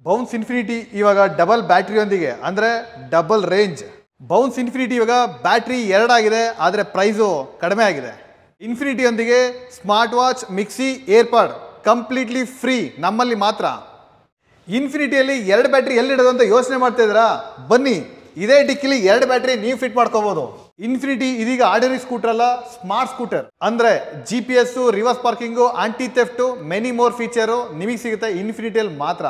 Bounce Infinity ಇವಾಗ double ಬ್ಯಾಟ್ರಿಯೊಂದಿಗೆ ಅಂದರೆ ಡಬಲ್ ರೇಂಜ್ ಬೌನ್ಸ್ ಇನ್ಫಿನಿಟಿ ಇವಾಗ ಬ್ಯಾಟ್ರಿ ಎರಡಾಗಿದೆ ಆದರೆ ಪ್ರೈಸು ಕಡಿಮೆ ಆಗಿದೆ ಇನ್ಫಿನಿಟಿಯೊಂದಿಗೆ smart watch mixie AirPod completely free ನಮ್ಮಲ್ಲಿ ಮಾತ್ರ ಇನ್ಫಿನಿಟಿಯಲ್ಲಿ ಎರಡು ಬ್ಯಾಟ್ರಿ ಎಲ್ಲಿಡೋದು ಅಂತ ಯೋಚನೆ ಮಾಡ್ತಾ ಇದ್ದೀರಾ ಬನ್ನಿ ಇದೇ ಡಿಕ್ಕಿಲಿ ಎರಡು ಬ್ಯಾಟ್ರಿ ನೀವು ಫಿಟ್ ಮಾಡ್ಕೋಬಹುದು ಇನ್ಫಿನಿಟಿ ಇದೀಗ ಆರ್ಡಿನರಿ ಸ್ಕೂಟರ್ ಅಲ್ಲ ಸ್ಮಾರ್ಟ್ ಸ್ಕೂಟರ್ ಅಂದ್ರೆ G P S reverse parking anti theft many more feature ನಿಮಗೆ ಸಿಗುತ್ತೆ ಇನ್ಫಿನಿಟಿಯಲ್ಲಿ ಮಾತ್ರ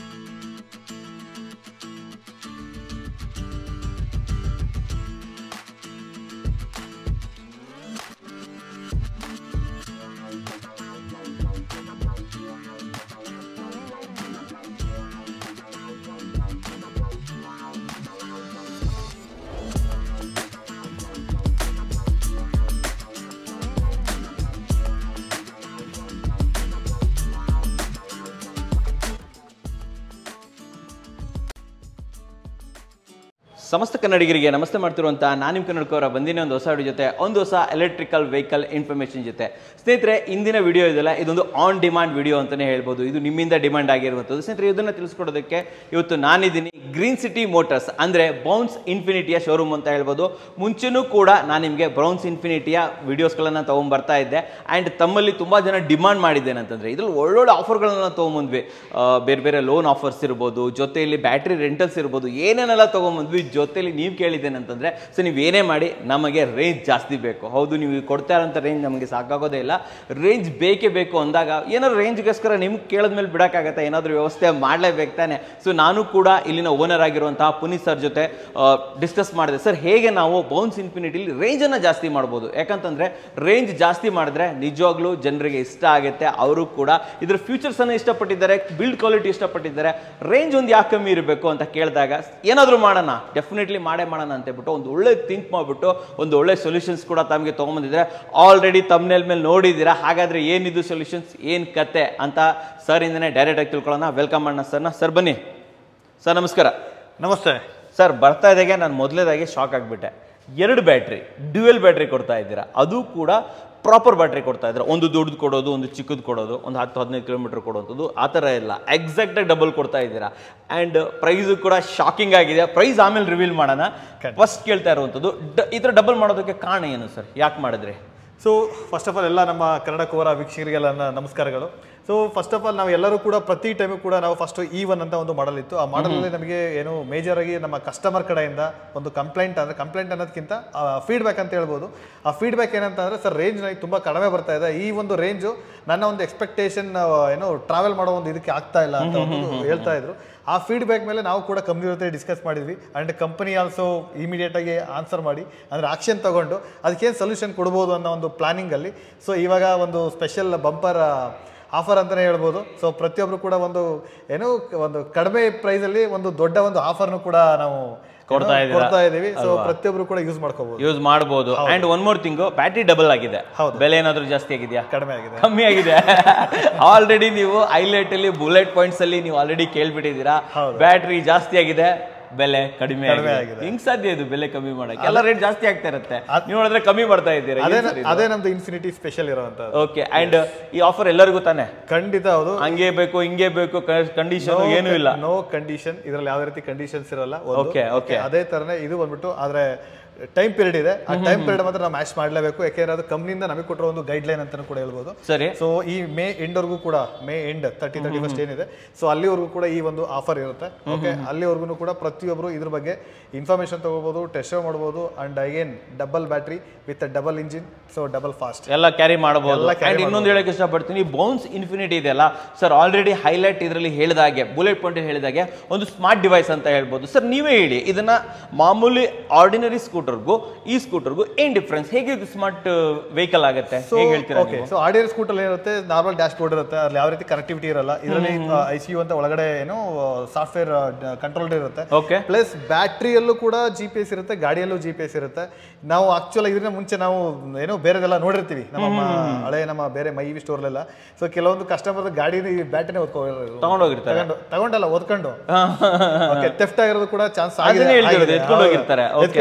ಸಮಸ್ತ ಕನ್ನಡಿಗರಿಗೆ ನಮಸ್ತೆ ಮಾಡ್ತಿರುವಂಥ ನಾನು ನಿಮ್ಮ ಕನ್ನಡಕವರ ಬಂದಿನ ಒಂದು ಹೊಸ ವಿಡಿಯೋ ಜೊತೆ ಒಂದು ಹೊಸ ಎಲೆಕ್ಟ್ರಿಕಲ್ ವೆಹಿಕಲ್ ಇನ್ಫಾರ್ಮೇಷನ್ ಜೊತೆ ಸ್ನೇಹಿತರೆ ಇಂದಿನ ವಿಡಿಯೋ ಇದೆಲ್ಲ ಇದೊಂದು ಆನ್ ಡಿಮಾಂಡ್ ವಿಡಿಯೋ ಅಂತಲೇ ಹೇಳ್ಬೋದು ಇದು ನಿಮ್ಮಿಂದ ಡಿಮಾಂಡ್ ಆಗಿರುವಂಥದ್ದು ಸ್ನೇಹಿತರೆ ಇದನ್ನು ತಿಳಿಸ್ಕೊಡೋದಕ್ಕೆ ಇವತ್ತು ನಾನಿದ್ದೀನಿ ಗ್ರೀನ್ ಸಿಟಿ ಮೋಟರ್ಸ್ ಅಂದರೆ ಬೌನ್ಸ್ ಇನ್ಫಿನಿಟಿಯ ಶೋರೂಮ್ ಅಂತ ಹೇಳ್ಬೋದು ಮುಂಚೆನೂ ಕೂಡ ನಾನು ನಿಮಗೆ ಬ್ರೌನ್ಸ್ ಇನ್ಫಿನಿಟಿಯ ವಿಡಿಯೋಸ್ಗಳನ್ನು ತೊಗೊಂಬರ್ತಾ ಇದ್ದೆ ಆ್ಯಂಡ್ ತಮ್ಮಲ್ಲಿ ತುಂಬ ಜನ ಡಿಮಾಂಡ್ ಮಾಡಿದ್ದೇನೆ ಅಂತಂದರೆ ಇದ್ರಲ್ಲಿ ಒಳ್ಳೊಳ್ಳೆ ಆಫರ್ಗಳನ್ನು ತೊಗೊಂಬಂದ್ವಿ ಆ, ಬೇರೆ ಬೇರೆ ಲೋನ್ ಆಫರ್ಸ್ ಇರ್ಬೋದು ಜೊತೆಯಲ್ಲಿ ಬ್ಯಾಟ್ರಿ ರೆಂಟಲ್ಸ್ ಇರ್ಬೋದು ಏನೇನೆಲ್ಲ ತೊಗೊಂಬಂದ್ವಿ ಜೊತೆಲಿ ನೀವು ಕೇಳಿದ್ದೇನೆ ಅಂತಂದರೆ ಸೊ ನೀವು ಏನೇ ಮಾಡಿ ನಮಗೆ ರೇಂಜ್ ಜಾಸ್ತಿ ಬೇಕು ಹೌದು ನೀವು ಕೊಡ್ತಾ ಇರೋಂಥ ರೇಂಜ್ ನಮಗೆ ಸಾಕಾಗೋದೇ ಇಲ್ಲ ರೇಂಜ್ ಬೇಕೇ ಬೇಕು ಅಂದಾಗ ಏನಾದ್ರು ರೇಂಜ್ಗೋಸ್ಕರ ನಿಮ್ಗೆ ಕೇಳಿದ್ಮೇಲೆ ಬಿಡೋಕ್ಕಾಗತ್ತೆ ಏನಾದರೂ ವ್ಯವಸ್ಥೆ ಮಾಡಲೇಬೇಕು ತಾನೆ ಸೊ ನಾನು ಕೂಡ ಇಲ್ಲಿನ ಓನರ್ ಆಗಿರುವಂತಹ ಪುನೀತ್ ಸರ್ ಜೊತೆ ಡಿಸ್ಕಸ್ ಮಾಡಿದೆ ಸರ್ ಹೇಗೆ ನಾವು ಬೌನ್ಸ್ ಇನ್ಫಿನಿಟಿಲಿ ರೇಂಜನ್ನು ಜಾಸ್ತಿ ಮಾಡ್ಬೋದು ಯಾಕಂತಂದರೆ ರೇಂಜ್ ಜಾಸ್ತಿ ಮಾಡಿದ್ರೆ ನಿಜವಾಗ್ಲೂ ಜನರಿಗೆ ಇಷ್ಟ ಆಗುತ್ತೆ ಅವರು ಕೂಡ ಇದ್ರ ಫ್ಯೂಚರ್ಸನ್ನು ಇಷ್ಟಪಟ್ಟಿದ್ದಾರೆ ಬಿಲ್ಡ್ ಕ್ವಾಲಿಟಿ ಇಷ್ಟಪಟ್ಟಿದ್ದಾರೆ ರೇಂಜ್ ಒಂದು ಯಾಕೆ ಕಮ್ಮಿ ಇರಬೇಕು ಅಂತ ಕೇಳಿದಾಗ ಏನಾದರೂ ಮಾಡೋಣ ಡೆಫಿನೆಟ್ಲಿ ಮಾಡೇ ಮಾಡೋಣ ಅಂತ ಹೇಳ್ಬಿಟ್ಟು ಒಂದು ಒಳ್ಳೆ ಥಿಂಕ್ ಮಾಡಿಬಿಟ್ಟು ಒಂದು ಒಳ್ಳೆ ಸೊಲ್ಯೂಷನ್ಸ್ ಕೂಡ ತಮಗೆ ತೊಗೊಂಬಂದಿದ್ದಾರೆ ಆಲ್ರೆಡಿ ತಮ್ಮನೇಲ್ ಮೇಲೆ ನೋಡಿದ್ದೀರಾ ಹಾಗಾದರೆ ಏನಿದು ಸೊಲ್ಯೂಷನ್ಸ್ ಏನು ಕತೆ ಅಂತ ಸರ್ ಇಂದನೇ ಡೈರೆಕ್ಟಾಗಿ ತಿಳ್ಕೊಳ್ಳೋಣ ವೆಲ್ಕಮ್ ಮಾಡೋಣ ಸರ್ನ ಸರ್ ಬನ್ನಿ ಸರ್ ನಮಸ್ಕಾರ ನಮಸ್ತೆ ಸರ್ ಬರ್ತಾ ಇದ್ದಾಗೆ ನಾನು ಮೊದಲೇದಾಗಿ ಶಾಕ್ ಆಗಿಬಿಟ್ಟೆ ಎರಡು ಬ್ಯಾಟ್ರಿ ಡ್ಯುಯಲ್ ಬ್ಯಾಟ್ರಿ ಕೊಡ್ತಾ ಇದ್ದೀರಾ ಅದು ಕೂಡ ಪ್ರಾಪರ್ ಬ್ಯಾಟ್ರಿ ಕೊಡ್ತಾ ಇದ್ದೀರಾ ಒಂದು ದೊಡ್ಡದು ಕೊಡೋದು ಒಂದು ಚಿಕ್ಕದು ಕೊಡೋದು ಒಂದು ಹತ್ತು ಹದಿನೈದು ಕಿಲೋಮೀಟರ್ ಕೊಡುವಂಥದ್ದು ಆ ಥರ ಇಲ್ಲ ಎಕ್ಸಾಕ್ಟಾಗಿ ಡಬಲ್ ಕೊಡ್ತಾ ಇದ್ದೀರಾ ಆ್ಯಂಡ್ ಪ್ರೈಸು ಕೂಡ ಶಾಕಿಂಗ್ ಆಗಿದೆ ಪ್ರೈಸ್ ಆಮೇಲೆ ರಿವೀಲ್ ಮಾಡೋಣ ಫಸ್ಟ್ ಕೇಳ್ತಾ ಇರುವಂಥದ್ದು ಡ ಈ ಥರ ಡಬಲ್ ಮಾಡೋದಕ್ಕೆ ಕಾರಣ ಏನು ಸರ್ ಯಾಕೆ ಮಾಡಿದ್ರಿ ಸೊ ಫಸ್ಟ್ ಆಫ್ ಆಲ್ ಎಲ್ಲ ನಮ್ಮ ಕನ್ನಡ ಕೋರ ವೀಕ್ಷಕರಿಗೆಲ್ಲ ನನ್ನ ನಮಸ್ಕಾರಗಳು ಸೊ ಫಸ್ಟ್ ಆಫ್ ಆಲ್ ನಾವು ಎಲ್ಲರೂ ಕೂಡ ಪ್ರತಿ ಟೈಮು ಕೂಡ ನಾವು ಫಸ್ಟ್ ಇ ಒನ್ ಅಂತ ಒಂದು ಮಾಡಲ್ ಇತ್ತು ಆ ಮಾಡಲಲ್ಲಿ ನಮಗೆ ಏನು ಮೇಜರ್ ಆಗಿ ನಮ್ಮ ಕಸ್ಟಮರ್ ಕಡೆಯಿಂದ ಒಂದು ಕಂಪ್ಲೇಂಟ್ ಅಂದರೆ ಕಂಪ್ಲೇಂಟ್ ಅನ್ನೋದಕ್ಕಿಂತ ಫೀಡ್ಬ್ಯಾಕ್ ಅಂತ ಹೇಳ್ಬೋದು ಆ ಫೀಡ್ಬ್ಯಾಕ್ ಏನಂತ ಅಂದರೆ ಸರ್ ರೇಂಜ್ ನನಗೆ ತುಂಬ ಕಡಿಮೆ ಬರ್ತಾ ಇದೆ ಈ ಒಂದು ರೇಂಜು ನನ್ನ ಒಂದು ಎಕ್ಸ್ಪೆಕ್ಟೇಷನ್ ಏನು ಟ್ರಾವೆಲ್ ಮಾಡೋ ಒಂದು ಇದಕ್ಕೆ ಆಗ್ತಾ ಇಲ್ಲ ಅಂತ ಒಂದು ಹೇಳ್ತಾ ಇದ್ರು ಆ ಫೀಡ್ಬ್ಯಾಕ್ ಮೇಲೆ ನಾವು ಕೂಡ ಕಂಪ್ನಿ ಜೊತೆ ಡಿಸ್ಕಸ್ ಮಾಡಿದ್ವಿ ಆ್ಯಂಡ್ ಕಂಪನಿ ಆಲ್ಸೋ ಇಮಿಡಿಯೇಟಾಗಿ ಆನ್ಸರ್ ಮಾಡಿ ಅಂದರೆ ಆಕ್ಷನ್ ತಗೊಂಡು ಅದಕ್ಕೇನು ಸೊಲ್ಯೂಷನ್ ಕೊಡ್ಬೋದು ಅನ್ನೋ ಒಂದು ಪ್ಲಾನಿಂಗಲ್ಲಿ ಸೊ ಇವಾಗ ಒಂದು ಸ್ಪೆಷಲ್ ಬಂಪರ್ ಆಫರ್ ಅಂತಲೇ ಹೇಳ್ಬೋದು ಸೊ ಪ್ರತಿಯೊಬ್ಬರು ಕೂಡ ಒಂದು ಏನು ಒಂದು ಕಡಿಮೆ ಪ್ರೈಸಲ್ಲಿ ಒಂದು ದೊಡ್ಡ ಒಂದು ಆಫರ್ನು ಕೂಡ ನಾವು ಕೊಡ್ತಾ ಏನು ಇದ್ದೀರಾ? ಕೊಡ್ತಾ ಇದ್ದೀವಿ ಸೊ ಪ್ರತಿಯೊಬ್ಬರು ಕೂಡ ಯೂಸ್ ಮಾಡ್ಕೋಬಹುದು ಯೂಸ್ ಮಾಡ್ಬೋದು and one more thing battery double ಆಗಿದೆ ಹೌದು. ಬೆಲೆ ಏನಾದರೂ ಜಾಸ್ತಿ ಆಗಿದೆಯಾ ಕಡಿಮೆ ಆಗಿದೆ ಕಮ್ಮಿ ಆಗಿದೆ ಆಲ್ರೆಡಿ ನೀವು ಹೈಲೈಟ್ ಅಲ್ಲಿ ಬುಲೆಟ್ ಪಾಯಿಂಟ್ಸ್ ಅಲ್ಲಿ ನೀವು ಆಲ್ರೆಡಿ ಕೇಳ್ಬಿಟ್ಟಿದ್ದೀರಾ ಹೌದು. ಬ್ಯಾಟ್ರಿ ಜಾಸ್ತಿ ಆಗಿದೆ ಬೆಲೆ ಕಡಿಮೆ ಕಡಿಮೆ ಆಗಿದೆ ಆಗಿದೆ. ಹೆಂಗ್ ಸಾಧ್ಯ ಇದು ಬೆಲೆ ಕಮ್ಮಿ ಮಾಡಕ್ಕೆ ಎಲ್ಲ ರೇಟ್ ಜಾಸ್ತಿ ಆಗ್ತಾ ಇರುತ್ತೆ ನೀವು ನೋಡಿದ್ರೆ ಕಮ್ಮಿ ಮಾಡ್ತಾ ಇದ್ದೀರಾ ಅದೇ ಅದೇ ನಮ್ದು ಇನ್ಫಿನಿಟಿ ಸ್ಪೆಷಲ್ ಇರುವಂತದ್ದು ಓಕೆ ಅಂಡ್ ಈ ಆಫರ್ ಎಲ್ಲರಿಗೂ ತಾನೆ ಖಂಡಿತ ಹೌದು ಹಂಗೆ ಬೇಕು ಹಿಂಗೆ ಬೇಕು ಕಂಡೀಷನ್ ಏನೂ ಇಲ್ಲ ನೋ ಕಂಡೀಷನ್ ಇದರಲ್ಲಿ ಯಾವುದೇ ರೀತಿ ಕಂಡೀಷನ್ಸ್ ಇರಲ್ಲ ಒಂದು. Okay, okay. ಅದೇ ತರನೇ ಇದು ಬಂದ್ಬಿಟ್ಟು ಆದ್ರೆ ಟೈಮ್ ಪೀರಿಯಡ್ ಇದೆ ಆ ಟೈಮ್ ಪೀರಿಯಡ್ ಮಾತ್ರ ನಾವು ಮ್ಯಾಚ್ ಮಾಡಲೇಬೇಕು ಯಾಕೆಂದ್ರೆ ಅದು ಕಂಪ್ನಿಯಿಂದ ನಮಗೆ ಕೊಟ್ಟಿರೋ ಒಂದು ಗೈಡ್ ಲೈನ್ ಅಂತಾನೂ ಕೂಡ ಹೇಳ್ಬೋದು ಸರಿ ಸೊ ಈ ಮೇ ಎಂಡ್ವರೆಗೂ ಕೂಡ May end thirty thirty first ಏನಿದೆ ಸೊ ಅಲ್ಲಿವರೆಗೂ ಕೂಡ ಈ ಒಂದು ಆಫರ್ ಇರುತ್ತೆ ಓಕೆ ಅಲ್ಲಿವರೆಗೂ ಕೂಡ ಪ್ರತಿಯೊಬ್ಬರು ಇದ್ರ ಬಗ್ಗೆ ಇನ್ಫಾರ್ಮೇಶನ್ ತಗೋಬಹುದು ಟೆಸ್ಟ್ ಮಾಡ್ಬೋದು and again double battery with double engine so double fast ಎಲ್ಲ ಕ್ಯಾರಿ ಮಾಡಬಹುದು ಎಲ್ಲ carry ಅಂಡ್ ಇನ್ನೊಂದು ಹೇಳಕ್ಕೆ ಇಷ್ಟಪಡ್ತೀನಿ ಬೌನ್ಸ್ ಇನ್ಫಿನಿಟಿ ಇದೆಯಲ್ಲ ಸರ್ ಆಲ್ರೆಡಿ ಹೈಲೈಟ್ ಇದರಲ್ಲಿ ಹೇಳಿದಾಗೆ ಬುಲೆಟ್ ಪಾಯಿಂಟ್ ಹೇಳಿದಾಗೆ ಒಂದು ಸ್ಮಾರ್ಟ್ ಡಿವೈಸ್ ಅಂತ ಹೇಳ್ಬೋದು ಸರ್ ನೀವೇ ಹೇಳಿ ಇದನ್ನ ಮಾಮೂಲಿ ಆರ್ಡಿನರಿ ಸ್ಕೂಟರ್ಗೂ ಈ ಸ್ಕೂಟರ್ಗೂ ಏನ್ ಡಿಫ್ರೆನ್ಸ್ ಹೇಗೆ ಇದು ಸ್ಮಾರ್ಟ್ ವೆಹಿಕಲ್ ಆಗುತ್ತೆ ಹೇಗೆ ಹೇಳ್ತೀರಾ ಓಕೆ ಸೊ ಆಡಿಯರ್ ಸ್ಕೂಟರ್ ಏನಿರುತ್ತೆ ನಾರ್ಮಲ್ ಡ್ಯಾಶ್ ಬೋರ್ಡ್ ಇರುತ್ತೆ ಅಲ್ಲಿ ಯಾವ ರೀತಿ ಕನೆಕ್ಟಿವಿಟಿ ಇರಲ್ಲ ಇದರಲ್ಲಿ ಐ ಸಿ ಯು ಅಂತ ಒಳಗಡೆ ಏನು ಸಾಫ್ಟ್ವೇರ್ ಕಂಟ್ರೋಲ್ಡ್ ಇರುತ್ತೆ ಓಕೆ ಪ್ಲಸ್ ಬ್ಯಾಟ್ರಿಯಲ್ಲೂ ಕೂಡ ಜಿ ಪಿ ಎಸ್ ಇರುತ್ತೆ ಗಾಡಿಯಲ್ಲೂ ಜಿ ಪಿ ಎಸ್ ಇರುತ್ತೆ ನಾವು ಆಕ್ಚುಲ್ ಇದನ್ನ ಮುಂಚೆ ನಾವು ಏನೋ ಬೇರೆದೆಲ್ಲ ನೋಡಿರ್ತೀವಿ ನಮ್ಮ ಮ- ಹಳೆ ನಮ್ಮ ಬೇರೆ ಮೈ ವಿ ಸ್ಟೋರ್ಲೆಲ್ಲ ಸೊ ಕೆಲವೊಂದು ಕಸ್ಟಮರ್ ಗಾಡಿ ಬ್ಯಾಟ್ರಿನೇ ಓದ್ಕೊಂಡು ತಗೊಂಡೋಗಿರ್ತಾರೆ ತಗೊಂಡು ತಗೊಂಡಲ್ಲ ಓದ್ಕೊಂಡು ಓಕೆ ಥೆಫ್ಟ್ ಆಗಿರೋದು ಕೂಡ ಚಾನ್ಸ್ ಅದನ್ನೇ ಹೇಳ್ತಿರೋದು, ಎತ್ಕೊಂಡು ಹೋಗಿರ್ತಾರೆ. Okay. ಎತ್ಕೊಂಡು ಹೋಗಿರ್ತಾರೆ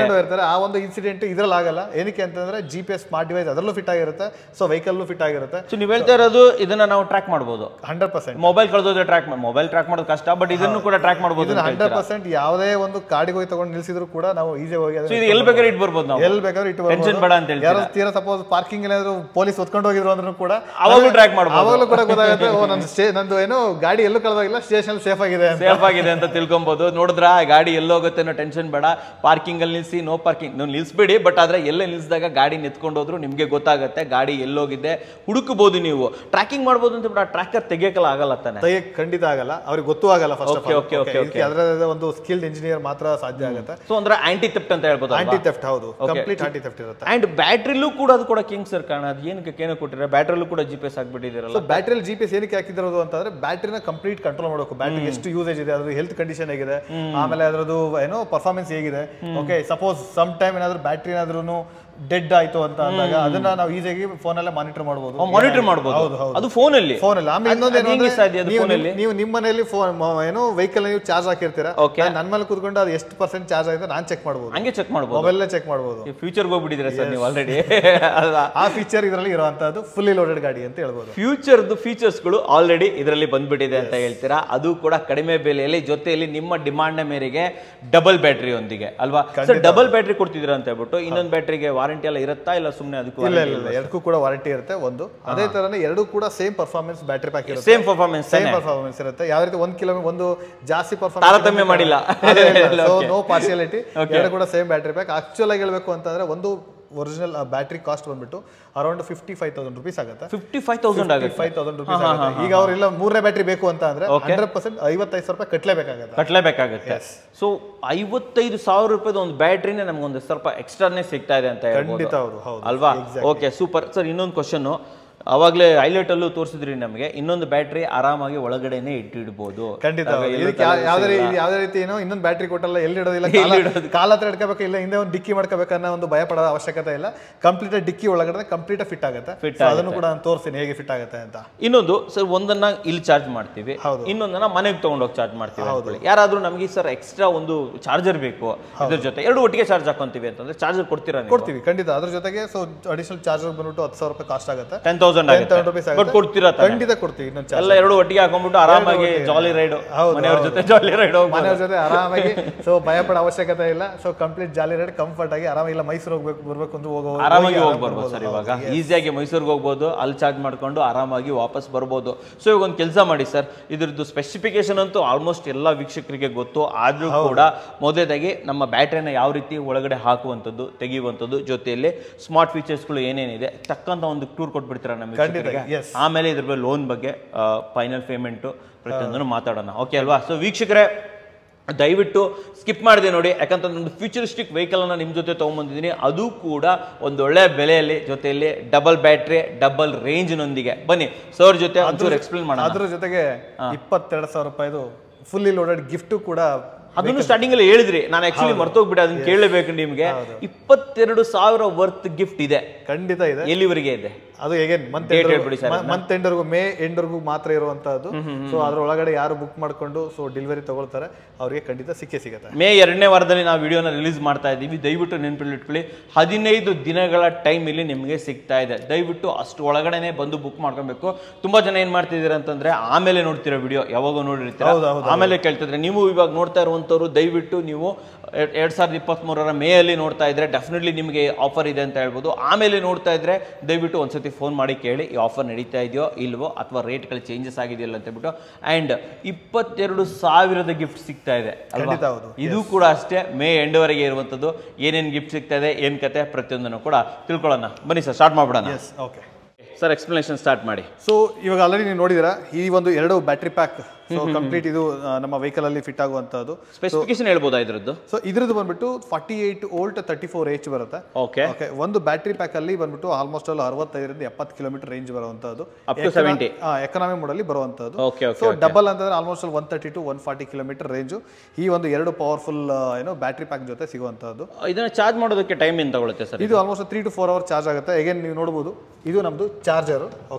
ಆ ಒಂದು ಇನ್ಸಿಡೆಂಟ್ ಇದ್ರಲ್ಲಿ ಆಗಲ್ಲ ಏನಕ್ಕೆ ಅಂತಂದ್ರೆ G P S smart device ಅದರಲ್ಲೂ ಫಿಟ್ ಆಗಿರುತ್ತೆ ಸೊ ವೆಹಿಕಲ್ಲು ಫಿಟ್ ಆಗಿರುತ್ತೆ ಸೊ ನೀವು ಹೇಳ್ತಾ ಇರೋದು ಇದನ್ನ ನಾವು ಟ್ರ್ಯಾಕ್ ಮಾಡ್ಬೋದು ಹಂಡ್ರೆಡ್ ಪರ್ಸೆಂಟ್ ಮೊಬೈಲ್ ಕಳೆದೋದ್ರೆ ಟ್ರ್ಯಾಕ್ ಮೊಬೈಲ್ ಟ್ರ್ಯಾಕ್ ಮಾಡೋದು ಕಷ್ಟ ಬಟ್ ಇದನ್ನು ಕೂಡ ಟ್ರ್ಯಾಕ್ ಮಾಡ್ಬೋದು ಇದನ್ನ ಹಂಡ್ರೆಡ್ ಪರ್ಸೆಂಟ್ ಯಾವುದೇ ಒಂದು ಕಾಡಿಗೆ ಹೋಗಿ ತಗೊಂಡು ನಿಲ್ಸಿದ್ರು ಕೂಡ ನಾವು ಈಸಿ ಹೋಗಿ ಸೊ ಅದನ್ನ ಇದು ಎಲ್ಲಿ ಬೇಕಾದ್ರೆ ಇಟ್ಟು ಬರ್ಬೋದು ನಾವು ಎಲ್ಲಿ ಬೇಕಾದ್ರೂ ಇಟ್ಟು ಟೆನ್ಷನ್ ಬೇಡ ಅಂತ ಹೇಳ್ತೀರಾ ಯಾರು ತೀರಾ ಸಪೋಸ್ ಪಾರ್ಕಿಂಗ್ ಏನಾದ್ರು ಪೊಲೀಸ್ ಹೊತ್ಕೊಂಡು ಹೋಗಿದ್ರು ಅಂದ್ರೂ ಕೂಡ ಅವಾಗಲೂ ಟ್ರ್ಯಾಕ್ ಮಾಡ್ಬೋದು ಅವಾಗಲೂ ಕೂಡ ಗೊತ್ತಾಗುತ್ತೆ ಓ ನನ್ನ ಸ್ಟೇ ನಂದು ಏನು ಗಾಡಿ ಎಲ್ಲೂ ಕಳೆದಾಗಿಲ್ಲ ಸ್ಟೇಷನ್ ಸೇಫ್ ಆಗಿದೆ ಅಂತ ಸೇಫ್ ಆಗಿದೆ ಅಂತ ತಿಳ್ಕೊಬಹುದು ನೋಡಿದ್ರ ಗಾಡಿ ಎಲ್ಲೋಗುತ್ತೆ ಅನ್ನೋ ಟೆನ್ಷನ್ ಬೇಡ ಪಾರ್ಕಿಂಗ್ ಅಲ್ಲಿ ನಿಲ್ಸಿ ನೋ ಪಾರ್ಕಿಂಗ್ ನೀವು ನಿಲ್ಸ್ಬೇಡಿ ಬಟ್ ಆದ್ರೆ ಎಲ್ಲೇ ನಿಲ್ಸಿದಾಗ ಗಾಡಿ ನಿಂತ್ಕೊಂಡು ಹೋದ್ರು ನಿಮ್ಗೆ ಗೊತ್ತಾಗುತ್ತೆ ಗಾಡಿ ಎಲ್ಲೋಗಿದೆ ಹುಡುಕಬಹುದು ನೀವು ಟ್ರ್ಯಾಕಿಂಗ್ ಮಾಡ್ಬೋದು ಅಂತ ಬಿಟ್ಟು ಆ ಟ್ರ್ಯಾಕರ್ ತೆಗಿಯಕ್ಕಲ್ಲ ಆಗಲ್ಲ ತಾನೆ ತೆಗಿಯಕ್ ಖಂಡಿತ ಆಗಲ್ಲ ಅವ್ರಿಗೆ ಗೊತ್ತೂ ಆಗಲ್ಲ first of Okay, all okay, okay, okay. ಅದರ ಒಂದು ಸ್ಕಿಲ್ಡ್ ಇಂಜಿನಿಯರ್ ಮಾತ್ರ ಸಾಧ್ಯ ಆಗುತ್ತೆ ಸೊ ಅಂದ್ರೆ ಆಂಟಿ ತೆಪ್ಟ್ ಅಂತ ಹೇಳ್ಬೋದು ಆಂಟಿ ಥೆಫ್ಟ್ ಹೌದು ಕಂಪ್ಲೀಟ್ ಆಂಟಿ ಥೆಫ್ಟ್ ಇರುತ್ತೆ ಅಂಡ್ ಬ್ಯಾಟ್ರಿಲೂ ಕೂಡ ಅದು ಕೂಡ ಕಿಂಗ್ ಸರ್ ಕಾರಣ ಅದು ಏನಕ್ಕೆ ಏನೋ ಕೊಟ್ಟಿರ ಬ್ಯಾಟ್ರಿಲೂ ಕೂಡ ಜಿ ಪಿ ಎಸ್ ಹಾಕ್ಬಿಟ್ಟಿದ್ದೀರಲ್ಲ ಸೊ ಬ್ಯಾಟ್ರಿಯಲ್ಲಿ ಜಿ ಪಿ ಎಸ್ ಏನಕ್ಕೆ ಹಾಕಿದಿರೋದು ಅಂತಂದ್ರೆ ಬ್ಯಾಟ್ರಿನ ಕಂಪ್ಲೀಟ್ ಕಂಟ್ರೋಲ್ ಮಾಡಬೇಕು ಬ್ಯಾಟ್ರಿ ಎಷ್ಟು ಯೂಸೇಜ್ ಇದೆ ಅದ್ರ ಹೆಲ್ತ್ ಕಂಡೀಷನ್ ಹೇಗಿದೆ ಆಮೇಲೆ ಅದರದ್ದು ಏನೋ ಪರ್ಫಾರ್ಮೆನ್ಸ್ ಹೇಗಿದೆ ಓಕೆ ಸಪೋಸ್ ಸಮ್ ಟೈಮ್ ಏನಾದ್ರು ಬ್ಯಾಟ್ರಿ ಏನಾದ್ರೂ ಡೆಡ್ ಆಯ್ತು ಅಂತ ಅಂದಾಗ ಅದನ್ನ ನಾವು ಈಸಿಯಾಗಿ ಫೋನಲ್ಲೇ ಮಾನಿಟರ್ ಮಾಡಬಹುದು ಮಾನಿಟರ್ ಮಾಡ್ಬೋದು ಹೌದು ಹೌದು ಅದು ಫೋನಲ್ಲಿ ಫೋನ್ ಅಲ್ಲಿ ಆಮೇಲೆ ಇನ್ನೊಂದು ಏನು ಹೆಂಗೆ ಅಂದ್ರೆ ಸಾಧ್ಯ ಅದು ನೀವು ಫೋನಲ್ಲಿ ನೀವು ನಿಮ್ಮ ಮನೆಯಲ್ಲಿ ಫೋನ್ ಏನು ವೆಹಿಕಲ್ ನೀವು ಚಾರ್ಜ್ ಹಾಕಿರ್ತೀರಾ Okay. ನನ್ನ ಮೇಲೆ ಕೂತ್ಕೊಂಡು ಅದು ಎಷ್ಟು ಪರ್ಸೆಂಟ್ ಚಾರ್ಜ್ ಆಗಿದೆ ನಾನು ಚೆಕ್ ಮಾಡ್ಬೋದು ಹಂಗೆ ಚೆಕ್ ಮಾಡ್ಬೋದು ಮೊಬೈಲ್ ಚೆಕ್ ಮಾಡ್ಬೋದು ಫ್ಯೂಚರ್ಗೆ ಹೋಗ್ಬಿಟ್ಟಿದ್ದೀರಾ ಸರ್ ನೀವು ಆಲ್ರೆಡಿ ಅಲ್ಲ ಆ ಫೀಚರ್ ಇದರಲ್ಲಿ ಇರುವಂತದ್ದು ಫುಲ್ಲಿ ಲೋಡೆಡ್ ಗಾಡಿ ಅಂತ ಹೇಳ್ಬೋದು ಫ್ಯೂಚರ್ದು ಫೀಚರ್ಸ್ಗಳು ಆಲ್ರೆಡಿ ಇದರಲ್ಲಿ ಬಂದ್ಬಿಟ್ಟಿದೆ ಅಂತ ಹೇಳ್ತೀರಾ ಅದು ಕೂಡ ಕಡಿಮೆ ಬೆಲೆಯಲ್ಲಿ ಜೊತೆಯಲ್ಲಿ ನಿಮ್ಮ ಡಿಮಾಂಡ್ ಮೇರೆಗೆ ಡಬಲ್ ಬ್ಯಾಟ್ರಿ ಒಂದಿಗೆ ಅಲ್ವಾ ಸರ್ ಡಬಲ್ ಬ್ಯಾಟ್ರಿ ಕೊಡ್ತಿದ್ದೀರಾ ಅಂತ ಹೇಳ್ಬಿಟ್ಟು ಇನ್ನೊಂದು ಬ್ಯಾಟ್ರಿಗೆ ವಾರಂಟಿ ಎಲ್ಲ ಇರುತ್ತಾ ಇಲ್ಲ ಸುಮ್ಮನೆ ಅದಕ್ಕೂ ಇಲ್ಲ ಇಲ್ಲ ಇಲ್ಲ ಎರಡಕ್ಕೂ ಕೂಡ ವಾರಂಟಿ ಇರುತ್ತೆ ಒಂದು ಅದೇ ತರನೇ ಎರಡು ಕೂಡ ಸೇಮ್ ಪರ್ಫಾರ್ಮೆನ್ಸ್ ಬ್ಯಾಟ್ರಿ ಪ್ಯಾಕ್ ಇರುತ್ತೆ ಸೇಮ್ ಪರ್ಫಾರ್ಮೆನ್ಸ್ ಸೇಮ್ ಪರ್ಫಾರ್ಮೆನ್ಸ್ ಇರುತ್ತೆ ಯಾವ ರೀತಿ ಒಂದ್ ಕಿಲೋಮೀಟರ್ ಒಂದು ಜಾಸ್ತಿ ತಾರತಮ್ಯ ಮಾಡಿಲ್ಲ. ಪರ್ಫಾರ್ಮೆನ್ಸ್ ನೋ ಪಾರ್ಶಿಯಾಲಿಟಿ ಎರಡು ಕೂಡ ಸೇಮ್ ಬ್ಯಾಟ್ರಿ ಪ್ಯಾಕ್ ಆಕ್ಚುಲ್ ಆಗಿ ಹೇಳ್ಬೇಕು ಅಂತಂದ್ರೆ ಒಂದು ಒರಿಜಿನಲ್ ಬ್ಯಾಟ್ರಿ ಕಾಸ್ಟ್ ಬಂದ್ಬಿಟ್ಟು around fifty five thousand rupees ಆಗುತ್ತೆ ಫಿಫ್ಟಿ ಫೈವ್ ತೌಸಂಡ್ ಆಗುತ್ತೆ ಫೈವ್ ತೌಸಂಡ್ ರುಪೀಸ್ ಆಗುತ್ತೆ ಈಗ ಅವ್ರಿಲ್ಲ ಮೂರನೇ ಬ್ಯಾಟ್ರಿ ಬೇಕು ಅಂತ ಅಂದ್ರೆ ಹಂಡ್ರೆಡ್ ಪರ್ಸೆಂಟ್ ಐವತ್ತೈದು ಸಾವಿರ ರೂಪಾಯಿ ಕಟ್ಲೇಬೇಕಾಗುತ್ತೆ ಕಟ್ಲೇಬೇಕಾಗುತ್ತೆ ಸೊ ಐವತ್ತೈದು ಸಾವಿರ ರೂಪಾಯಿದ ಒಂದು ಬ್ಯಾಟ್ರಿನೇ ನಮ್ಗೆ ಒಂದು ಸ್ವಲ್ಪ ಎಕ್ಸ್ಟ್ರಾನೇ ಸಿಗ್ತಾ ಇದೆ ಅಂತ ಹೇಳ್ಬೋದು ಖಂಡಿತ ಹೌದು ಹೌದು ಅಲ್ವಾ ಓಕೆ ಸೂಪರ್ ಸರ್ ಇನ್ನೊಂದು ಕ್ವಶನ್ ಅವಾಗಲೇ ಹೈಲೈಟ್ ಅಲ್ಲೂ ತೋರಿಸಿದ್ರಿ ನಮಗೆ ಇನ್ನೊಂದು ಬ್ಯಾಟ್ರಿ ಆರಾಮಾಗಿ ಒಳಗಡೆನೆ ಇಟ್ಟಿಡ್ಬೋದು ಖಂಡಿತ ಹೌದು. ಇದಕ್ಕೆ ಯಾ- ಯಾವ್ದೇ ರೀತಿ ಯಾವ್ದೇ ರೀತಿ ಏನೋ ಇನ್ನೊಂದು ಬ್ಯಾಟ್ರಿ ಕೊಟ್ಟಲ್ಲ ಎಲ್ಲಿ ಇಡೋದಿಲ್ಲ ಕಾಲ ಕಾಲ ಹತ್ರ ಇಟ್ಕೋಬೇಕು ಇಲ್ಲ ಹಿಂದೆ ಒಂದು ಡಿಕ್ಕಿ ಮಾಡ್ಕೋಬೇಕು ಅನ್ನೋ ಒಂದು ಭಯ ಪಡೋ ಅವಶ್ಯಕತೆ ಇಲ್ಲ ಕಂಪ್ಲೀಟ್ ಡಿಕ್ಕಿ ಒಳಗಡೆ ಕಂಪ್ಲೀಟ್ ಫಿಟ್ ಆಗುತ್ತೆ So ಅದನ್ನು ಕೂಡ ನಾನು ತೋರಿಸ್ತೀನಿ ಹೇಗೆ ಫಿಟ್ ಆಗುತ್ತೆ ಅಂತ ಇನ್ನೊಂದು ಸರ್ ಒಂದನ್ನ ಇಲ್ಲಿ ಚಾರ್ಜ್ ಮಾಡ್ತೀವಿ ಹೌದು. ಇನ್ನೊಂದನ್ನ ಮನೆಗೆ ತಗೊಂಡೋಗಿ ಚಾರ್ಜ್ ಮಾಡ್ತೀವಿ ಅನ್ಕೊಳ್ಳಿ. ಯಾರಾದ್ರೂ ನಮಗೆ ಸರ್ ಎಕ್ಸ್ಟ್ರಾ ಒಂದು ಚಾರ್ಜರ್ ಬೇಕು ಇದ್ರ ಜೊತೆ ಎರಡು ಒಟ್ಟಿಗೆ ಚಾರ್ಜ್ ಹಾಕೊಂತೀವಿ ಅಂತಂದ್ರೆ ಚಾರ್ಜರ್ ಕೊಡ್ತೀರಾ ನೀವು ಕೊಡ್ತೀವಿ ಖಂಡಿತ ಅದ್ರ ಜೊತೆಗೆ ಸೊ ಅಡಿಷನಲ್ ಚಾರ್ಜರ್ ಬಂದ್ಬಿಟ್ಟು ಹತ್ತು ಸಾವಿರ ರೂಪಾಯಿ ಕಾಸ್ಟ್ ಆಗುತ್ತೆ ten thousand ten thousand rupees but ಆಗುತ್ತೆ ಕೊಡ್ತೀರಾ ತಾನೇ? ಖಂಡಿತ ಕೊಡ್ತೀವಿ ಇನ್ನೊಂದು ಚಾರ್ಜ್ ಎಲ್ಲ ಎರಡು ಒಟ್ಟಿಗೆ ಹಾಕೊಂಡ್ಬಿಟ್ಟು ಆರಾಮಾಗಿ ಜಾಲಿ ರೈಡ್ ಹೌದು, ಮನೆಯವ್ರ ಜೊತೆ ಜಾಲಿ ರೈಡ್ ಹೋಗ್ಬೋದು ಮನೆಯವ್ರ ಜೊತೆ ಆರಾಮಾಗಿ ಸೊ ಭಯ ಪಡೋ ಅವಶ್ಯಕತೆ ಇಲ್ಲ so complete jolly rate comfort ಆಗಿ ಆರಾಮಾಗಿ ಇಲ್ಲ ಮೈಸೂರು ಹೋಗ್ಬೇಕು ಬರ್ಬೇಕು ಅಂದ್ರೆ ಹೋಗೋ ಆರಾಮಾಗಿ ಹೋಗಿ ಬರ್ಬೋದು ಸರ್ ಇವಾಗ ಈಸಿಯಾಗಿ ಮೈಸೂರಿಗೆ ಹೋಗ್ಬೋದು ಅಲ್ಲಿ ಚಾರ್ಜ್ ಮಾಡ್ಕೊಂಡು ಆರಾಮಾಗಿ ವಾಪಸ್ ಬರ್ಬೋದು ಸೊ ಇವಾಗ ಒಂದು ಕೆಲಸ ಮಾಡಿ ಸರ್ ಇದ್ರದ್ದು ಸ್ಪೆಸಿಫಿಕೇಶನ್ ಅಂತೂ ಆಲ್ಮೋಸ್ಟ್ ಎಲ್ಲ ವೀಕ್ಷಕರಿಗೆ ಗೊತ್ತು ಆದ್ರೂ ಕೂಡ ಮೊದಲೇದಾಗಿ ನಮ್ಮ ಬ್ಯಾಟ್ರಿನ ಯಾವ ರೀತಿ ಒಳಗಡೆ ಹಾಕುವಂಥದ್ದು ತೆಗೆಯುವಂಥದ್ದು ಜೊತೆಯಲ್ಲಿ ಸ್ಮಾರ್ಟ್ ಫೀಚರ್ಸ್ಗಳು ಏನೇನಿದೆ ತಕ್ಕಂತ ಒಂದು ಟೂರ್ ಕೊಟ್ಬಿಡ್ತೀರಾ ನಮ್ಮ ವೀಕ್ಷಕರಿಗೆ? yes. ಆಮೇಲೆ ಇದ್ರ ಬಗ್ಗೆ ಲೋನ್ ಬಗ್ಗೆ ಫೈನಲ್ ಪೇಮೆಂಟು ಪ್ರತಿಯೊಂದನ್ನು ಮಾತಾಡೋಣ ಓಕೆ ಅಲ್ವಾ ಸೊ ವೀಕ್ಷಕರೇ ದಯವಿಟ್ಟು ಸ್ಕಿಪ್ ಮಾಡಿದೆ ನೋಡಿ ಯಾಕಂತಂದ್ರೆ ಒಂದು ಫ್ಯೂಚರಿಸ್ಟಿಕ್ ವೆಹಿಕಲ್ ಅನ್ನ ನಿಮ್ಮ ಜೊತೆ ತೊಗೊಂಬಂದಿದ್ದೀನಿ ಅದು ಕೂಡ ಒಂದು ಒಳ್ಳೆ ಬೆಲೆಯಲ್ಲಿ ಜೊತೆಯಲ್ಲಿ ಡಬಲ್ ಬ್ಯಾಟ್ರಿ ಡಬಲ್ ರೇಂಜ್ನೊಂದಿಗೆ ಬನ್ನಿ ಸರ್ ಜೊತೆ ಒಂಚೂರು ಎಕ್ಸ್ಪ್ಲೇನ್ ಮಾಡೋಣ ಅದ್ರ ಜೊತೆಗೆ ಇಪ್ಪತ್ತೆರಡು ಸಾವಿರ ರೂಪಾಯಿದು ಫುಲ್ಲಿ ಲೋಡೆಡ್ ಗಿಫ್ಟ್ ಕೂಡ ಅದನ್ನು ಸ್ಟಾರ್ಟಿಂಗ್ ಅಲ್ಲಿ ಹೇಳಿದ್ರಿ ನಾನು ಆಕ್ಚುಲಿ ಮರ್ತೋಗ್ಬಿಟ್ಟೆ ಅದನ್ನ ಕೇಳಬೇಕು ನಿಮ್ಗೆ ಇಪ್ಪತ್ತೆರಡು ಸಾವಿರ ವರ್ತ್ ಗಿಫ್ಟ್ ಇದೆ ಖಂಡಿತ ಇದೆ ಎಲ್ಲಿವರೆಗೆ ಇದೆ ಅದು ಹೇಗೆ ಮಂತ್ Date ಹೇಳ್ಬಿಡಿ sir ಮಂತ್ ಎಂಡ್ವರೆಗೂ ಮೇ ಎಂಡ್ವರೆಗೂ ಮಾತ್ರ ಇರುವಂತಹದ್ದು ಸೊ ಅದ್ರ ಒಳಗಡೆ ಯಾರು ಬುಕ್ ಮಾಡ್ಕೊಂಡು ಸೊ ಡೆಲಿವರಿ ತಗೊಳ್ತಾರೆ ಅವ್ರಿಗೆ ಖಂಡಿತ ಸಿಕ್ಕೇ ಸಿಗುತ್ತೆ ಮೇ ಎರಡನೇ ವಾರದಲ್ಲಿ ನಾವು ವಿಡಿಯೋನ ರಿಲೀಸ್ ಮಾಡ್ತಾ ಇದ್ದೀವಿ ದಯವಿಟ್ಟು ನೆನಪಲ್ಲಿ ಇಟ್ಕೊಳ್ಳಿ ಹದಿನೈದು ದಿನಗಳ ಟೈಮ್ ಇಲ್ಲಿ ನಿಮಗೆ ಸಿಗ್ತಾ ಇದೆ ದಯವಿಟ್ಟು ಅಷ್ಟು ಒಳಗಡೆನೆ ಬಂದು ಬುಕ್ ಮಾಡ್ಕೊಬೇಕು ತುಂಬಾ ಜನ ಏನ್ ಮಾಡ್ತಿದ್ದೀರಾ ಅಂತಂದ್ರೆ ಆಮೇಲೆ ನೋಡ್ತಿರೋ ವಿಡಿಯೋ ಯಾವಾಗ ನೋಡಿರ್ತೀರಾ ಹೌದು, ಹೌದು, ಆಮೇಲೆ ಕೇಳ್ತಿದ್ರೆ ನೀವು ಇವಾಗ ನೋಡ್ತಾ ಇರುವಂತವ್ರು ದಯವಿಟ್ಟು ನೀವು ಎರಡ್- ಎರಡ್ ಸಾವಿರದ ಇಪ್ಪತ್ತ್ ಮೂರರ ಮೇ ಅಲ್ಲಿ ನೋಡ್ತಾ ಇದ್ರೆ ಡೆಫಿನೆಟ್ಲಿ ನಿಮಗೆ ಆಫರ್ ಇದೆ ಅಂತ ಹೇಳ್ಬೋದು ಆಮೇಲೆ ನೋಡ್ತಾ ಇದ್ರೆ ದಯವಿಟ್ಟು ಒಂದ್ಸತಿ ಫೋನ್ ಮಾಡಿ ಕೇಳಿ ಈ ಆಫರ್ ನಡೀತಾ ಇದೆಯೋ ಇಲ್ವೋ ಅಥವಾ ರೇಟ್ಗಳು ಚೇಂಜಸ್ ಆಗಿದೆಯಲ್ಲ ಅಂತ ಹೇಳ್ಬಿಟ್ಟು ಅಂಡ್ ಇಪ್ಪತ್ತೆರಡು ಸಾವಿರದ ಗಿಫ್ಟ್ ಸಿಗ್ತಾ ಇದೆ ಅಲ್ವಾ ಖಂಡಿತ ಹೌದು. ಇದು ಕೂಡ ಅಷ್ಟೇ ಮೇ ಎಂಡ್ವರೆಗೆ ಇರುವಂಥದ್ದು ಏನೇನು ಗಿಫ್ಟ್ ಸಿಗ್ತಾ ಇದೆ ಏನ್ ಕತೆ ಪ್ರತಿಯೊಂದನ್ನು ಕೂಡ ತಿಳ್ಕೊಳ್ಳೋಣ ಬನ್ನಿ ಸರ್ ಸ್ಟಾರ್ಟ್ ಮಾಡ್ಬಿಡೋಣ yes okay sir explanation start ಮಾಡಿ ಸೊ ಇವಾಗ ಆಲ್ರೆಡಿ ನೀವು ನೋಡಿದಿರಾ ಈ ಒಂದು ಎರಡು ಬ್ಯಾಟ್ರಿ ಪ್ಯಾಕ್ ಸೊ ಕಂಪ್ಲೀಟ್ ಇದು ಆ, ನಮ್ಮ ವೆಹಿಕಲ್ ಅಲ್ಲಿ ಫಿಟ್ ಆಗುವಂತದ್ದು ಸ್ಪೆಸಿಫಿಕೇಶನ್ ಹೇಳ್ಬೋದಾ ಇದ್ರದ್ದು ಸೊ ಇದ್ರದ್ದು ಬಂದ್ಬಿಟ್ಟು forty eight volt thirty four H ಬರುತ್ತೆ ಓಕೆ ಓಕೆ ಒಂದು ಬ್ಯಾಟ್ರಿ ಪ್ಯಾಕ್ ಅಲ್ಲಿ ಬಂದ್ಬಿಟ್ಟು ಆಲ್ಮೋಸ್ಟ್ ಅಲ್ಲಿ ಅರವತ್ತೈದರಿಂದ ಎಪ್ಪತ್ತು ಕಿಲೋಮೀಟರ್ ರೇಂಜ್ ಬರುವಂತದ್ದು ಅಪ್ ಟು ಸೆವೆಂಟಿ ಎಕನಾಮಿ ಮೋಡಲ್ಲಿ ಬರುವಂತದ್ದು ಓಕೆ ಓಕೆ ಸೊ ಡಬಲ್ ಅಂತಂದ್ರೆ almost one thirty to one forty kilometre range ಈ ಒಂದು ಎರಡು ಪವರ್ಫುಲ್ ಏನೋ ಬ್ಯಾಟ್ರಿ ಪ್ಯಾಕ್ ಜೊತೆ ಸಿಗುವಂತದ್ದು ಇದನ್ನ ಚಾರ್ಜ್ ಮಾಡೋದಕ್ಕೆ ಟೈಮ್ ಏನು ತಗೊಳುತ್ತೆ ಸರ್ ಇದು almost three to four hour charge ಆಗುತ್ತೆ ಅಗೇನ್ ನೀವು ನೋಡ್ಬೋದು ಇದು ನಮ್ದು ಚಾರ್ಜರ್ ಓಕೆ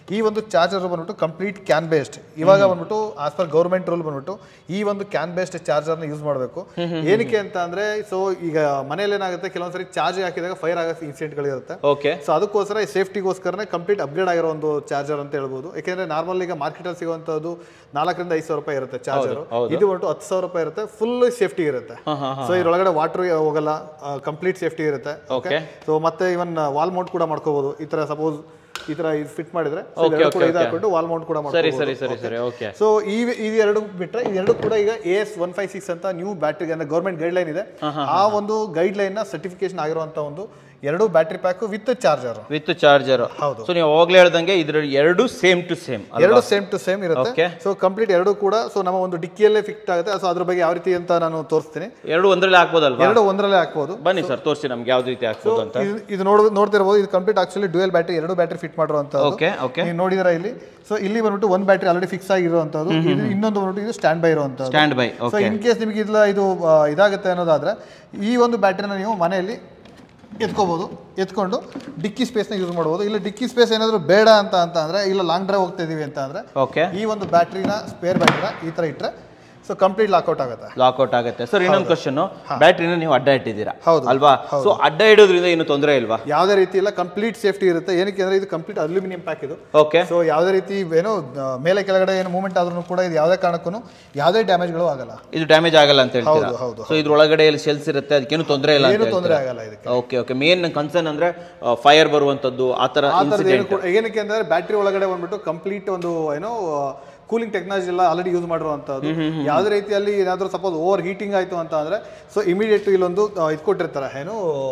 ಈ ಒಂದು ಚಾರ್ಜರ್ ಬಂದ್ಬಿಟ್ಟು ಕಂಪ್ಲೀಟ್ ಕ್ಯಾನ್ ಬೇಸ್ಡ್ ಇವಾಗ ಬಂದ್ಬಿಟ್ಟು ಆಸ್ ಪರ್ ಗೌರ್ಮೆಂಟ್ ರೂಲ್ ಬಂದ್ಬಿಟ್ಟು ಈ ಒಂದು ಕ್ಯಾನ್ ಬೇಸ್ಡ್ ಚಾರ್ಜರ್ನ ಯೂಸ್ ಮಾಡಬೇಕು ಏನಕ್ಕೆ ಅಂತ ಅಂದ್ರೆ ಸೊ ಈಗ ಮನೇಲಿ ಏನಾಗುತ್ತೆ ಕೆಲವೊಂದ್ಸರಿ ಚಾರ್ಜ್ ಹಾಕಿದಾಗ ಫೈರ್ ಆಗೋ ಇನ್ಸಿಡೆಂಟ್ಗಳಿರುತ್ತೆ ಓಕೆ ಸೊ ಅದಕ್ಕೋಸ್ಕರ ಈ ಸೇಫ್ಟಿಗೋಸ್ಕರನೇ ಕಂಪ್ಲೀಟ್ ಅಪ್ಗ್ರೇಡ್ ಆಗಿರೋ ಒಂದು ಚಾರ್ಜರ್ ಅಂತ ಹೇಳ್ಬೋದು ಯಾಕೆಂದ್ರೆ ನಾರ್ಮಲ್ ಈಗ ಮಾರ್ಕೆಟಲ್ಲಿ ಸಿಗುವಂತದ್ದು ನಾಲ್ಕರಿಂದ ಐದು ಸಾವಿರ ರೂಪಾಯಿ ಇರುತ್ತೆ ಚಾರ್ಜರ್ ಇದು ಒಟ್ಟು ಹತ್ತು ಸಾವಿರ ರೂಪಾಯಿ ಇರುತ್ತೆ ಫುಲ್ ಸೇಫ್ಟಿ ಇರುತ್ತೆ ಸೊ ಇದ್ರೊಳಗಡೆ ವಾಟರ್ ಹೋಗಲ್ಲ ಕಂಪ್ಲೀಟ್ ಸೇಫ್ಟಿ ಇರುತ್ತೆ ಓಕೆ ಸೊ ಮತ್ತೆ ಇವನ್ ವಾಲ್ ಮೌಂಟ್ ಕೂಡ ಮಾಡ್ಕೋಬಹುದು ಈ ತರ ಸಪೋಸ್ ಈ ತರ ಇದು ಫಿಟ್ ಮಾಡಿದ್ರೆ so ಇದೆರಡು ಕೂಡ ಇದು ಹಾಕೊಂಡು ವಾಲ್ ಮೌಂಟ್ ಕೂಡ ಸರಿ ಮಾಡ್ಕೋಬಹುದು ಸರಿ ಸರಿ ಸರಿ ಓಕೆ ಸೊ ಈ ಇದು ಎರಡು ಬಿಟ್ರೆ ಇದೆರಡು ಕೂಡ ಈಗ A S one five six ಅಂತ ನ್ಯೂ ಬ್ಯಾಟ್ರಿ ಅಂದ್ರೆ ಗೌರ್ಮೆಂಟ್ ಗೈಡ್ ಲೈನ್ ಇದೆ ಆ ಒಂದು ಗೈಡ್ ಲೈನ್ ನ ಸರ್ಟಿಫಿಕೇಶನ್ ಆಗಿರುವಂತ ಒಂದು ಎರಡು battery pack with charger with charger ಹೌದು. ಸೊ ನೀವು ಅವಾಗಲೇ ಹೇಳ್ದಂಗೆ ಇದ್ರ ಎರಡು ಸೇಮ್ ಟು ಸೇಮ್ ಎರಡು ಸೇಮ್ ಟು ಸೇಮ್ ಇರುತ್ತೆ Okay. ಸೊ ಕಂಪ್ಲೀಟ್ ಎರಡು ಕೂಡ ಸೊ ನಮ್ಮ ಒಂದು ಡಿಕ್ಕಿಯಲ್ಲೇ ಫಿಟ್ ಆಗುತ್ತೆ ಸೊ ಅದ್ರ ಬಗ್ಗೆ ಯಾವ ರೀತಿ ಅಂತ ನಾನು ತೋರಿಸ್ತೀನಿ ಎರಡು ಒಂದರಲ್ಲಿ ಹಾಕ್ಬೋದಲ್ವಾ ಎರಡು ಒಂದರಲ್ಲೇ ಹಾಕ್ಬೋದು ಬನ್ನಿ ಸರ್ ತೋರಿಸಿ ನಮ್ಗೆ ಯಾವ್ದು ರೀತಿ ಹಾಕ್ಬೋದು ಅಂತ ಇದು- ಇದು ನೋಡ್ ನೋಡ್ತಿರ್ಬೋದು ಇದು ಕಂಪ್ಲೀಟ್ ಆಕ್ಚುಲಿ ಡ್ಯೂಯಲ್ ಬ್ಯಾಟ್ರಿ ಎರಡು ಬ್ಯಾಟ್ರಿ ಫಿಟ್ ಮಾಡಿರುವಂತದ್ದು ಓಕೆ ಓಕೆ ನೀವು ನೋಡಿದ್ರ ಇಲ್ಲಿ ಸೊ ಇಲ್ಲಿ ಬಂದ್ಬಿಟ್ಟು ಒಂದು ಬ್ಯಾಟ್ರಿ ಆಲ್ರೆಡಿ ಫಿಕ್ಸ್ ಆಗಿರುವಂತದ್ದು ಇದು ಇನ್ನೊಂದು ಬಂದ್ಬಿಟ್ಟು ಇದು ಸ್ಟ್ಯಾಂಡ್ ಬೈ ಇರುವಂತದ್ದು standby so okay in case ನಿಮಗೆ ಇಲ್ಲ ಇದು ಆ, ಇದಾಗುತ್ತೆ ಅನ್ನೋದಾದ್ರೆ ಈ ಒಂದು ಬ್ಯಾಟ್ರಿನ ನೀವು ಮನೆಯಲ್ಲಿ ಎತ್ಕೋಬಹುದು ಎತ್ಕೊಂಡು ಡಿಕ್ಕಿ ಸ್ಪೇಸ್ನ ಯೂಸ್ ಮಾಡ್ಬೋದು ಇಲ್ಲ ಡಿಕ್ಕಿ ಸ್ಪೇಸ್ ಏನಾದರೂ ಬೇಡ ಅಂತ ಅಂತ ಅಂದ್ರೆ ಇಲ್ಲ ಲಾಂಗ್ ಡ್ರೈವ್ ಹೋಗ್ತಾ ಇದೀವಿ ಅಂತ ಅಂದ್ರೆ ಓಕೆ ಈ ಒಂದು ಬ್ಯಾಟ್ರಿನ ಸ್ಪೇರ್ ಬ್ಯಾಟ್ರಿನ ಈ ತರ ಇಟ್ಟರೆ ಸೊ ಕಂಪ್ಲೀಟ್ ಲಾಕ್ಔಟ್ ಆಗುತ್ತೆ ಲಾಕ್ಔಟ್ ಆಗುತ್ತೆ ಸರ್ ಇನ್ನೊಂದು ಕ್ವಶನ್ ಬ್ಯಾಟ್ರಿನ ನೀವು ಅಡ್ಡ ಇಟ್ಟಿದ್ದೀರಾ ಹೌದು. ಅಲ್ವಾ ಸೊ ಅಡ್ಡ ಇಡೋದ್ರಿಂದ ಏನು ತೊಂದರೆ ಇಲ್ವಾ ಯಾವುದೇ ರೀತಿ ಇಲ್ಲ ಕಂಪ್ಲೀಟ್ ಸೇಫ್ಟಿ ಇರುತ್ತೆ ಏನಕ್ಕೆ ಅಂದ್ರೆ ಇದು ಕಂಪ್ಲೀಟ್ ಅಲ್ಯೂಮಿನಿಯಂ ಪ್ಯಾಕ್ ಇದು ಓಕೆ ಸೊ ಯಾವುದೇ ರೀತಿ ಏನೋ ಆ, ಮೇಲೆ ಕೆಳಗಡೆ ಏನು ಮೂವ್ಮೆಂಟ್ ಆದ್ರೂ ಕೂಡ ಇದು ಯಾವುದೇ ಕಾರಣಕ್ಕೂ ಯಾವುದೇ ಡ್ಯಾಮೇಜ್ಗಳು ಆಗಲ್ಲ ಇದು ಡ್ಯಾಮೇಜ್ ಆಗಲ್ಲ ಅಂತ ಹೇಳ್ತೀರಾ ಹೌದು, ಹೌದು, ಸೊ ಇದ್ರೊಳಗಡೆ ಎಲ್ಲಿ ಶೆಲ್ಸ್ ಇರುತ್ತೆ ಅದಕ್ಕೇನು ತೊಂದರೆ ಇಲ್ಲ ಏನು ಅಂತ ತೊಂದರೆ ಆಗಲ್ಲ ಇದಕ್ಕೆ ಓಕೆ ಓಕೆ ಮೇನ್ ಕನ್ಸರ್ನ್ ಅಂದ್ರೆ ಫೈರ್ ಬರುವಂತದ್ದು ಆ ತರ ಆ ಥರದ್ದು ಏನು ಇನ್ಸಿಡೆಂಟ್ ಕೂಡ ಏನಕ್ಕೆ ಅಂದ್ರೆ ಬ್ಯಾಟ್ರಿ ಒಳಗಡೆ ಬಂದ್ಬಿಟ್ಟು ಕಂಪ್ಲೀಟ್ ಒಂದು ಏನೋ ಕೂಲಿಂಗ್ ಟೆಕ್ನಾಲಜಿ ಎಲ್ಲ ಆಲ್ರೆಡಿ ಯೂಸ್ ಮಾಡಿರುವಂಥದ್ದು ಯಾವುದೇ ರೀತಿಯಲ್ಲಿ ಏನಾದರೂ ಸಪೋಸ್ ಓವರ್ ಹೀಟಿಂಗ್ ಆಯಿತು ಅಂತ ಅಂದರೆ ಸೊ ಇಮಿಡಿಯೇಟ್ ಇಲ್ಲೊಂದು ಆ, ಇದು ಕೊಟ್ಟಿರ್ತಾರೆ ಏನು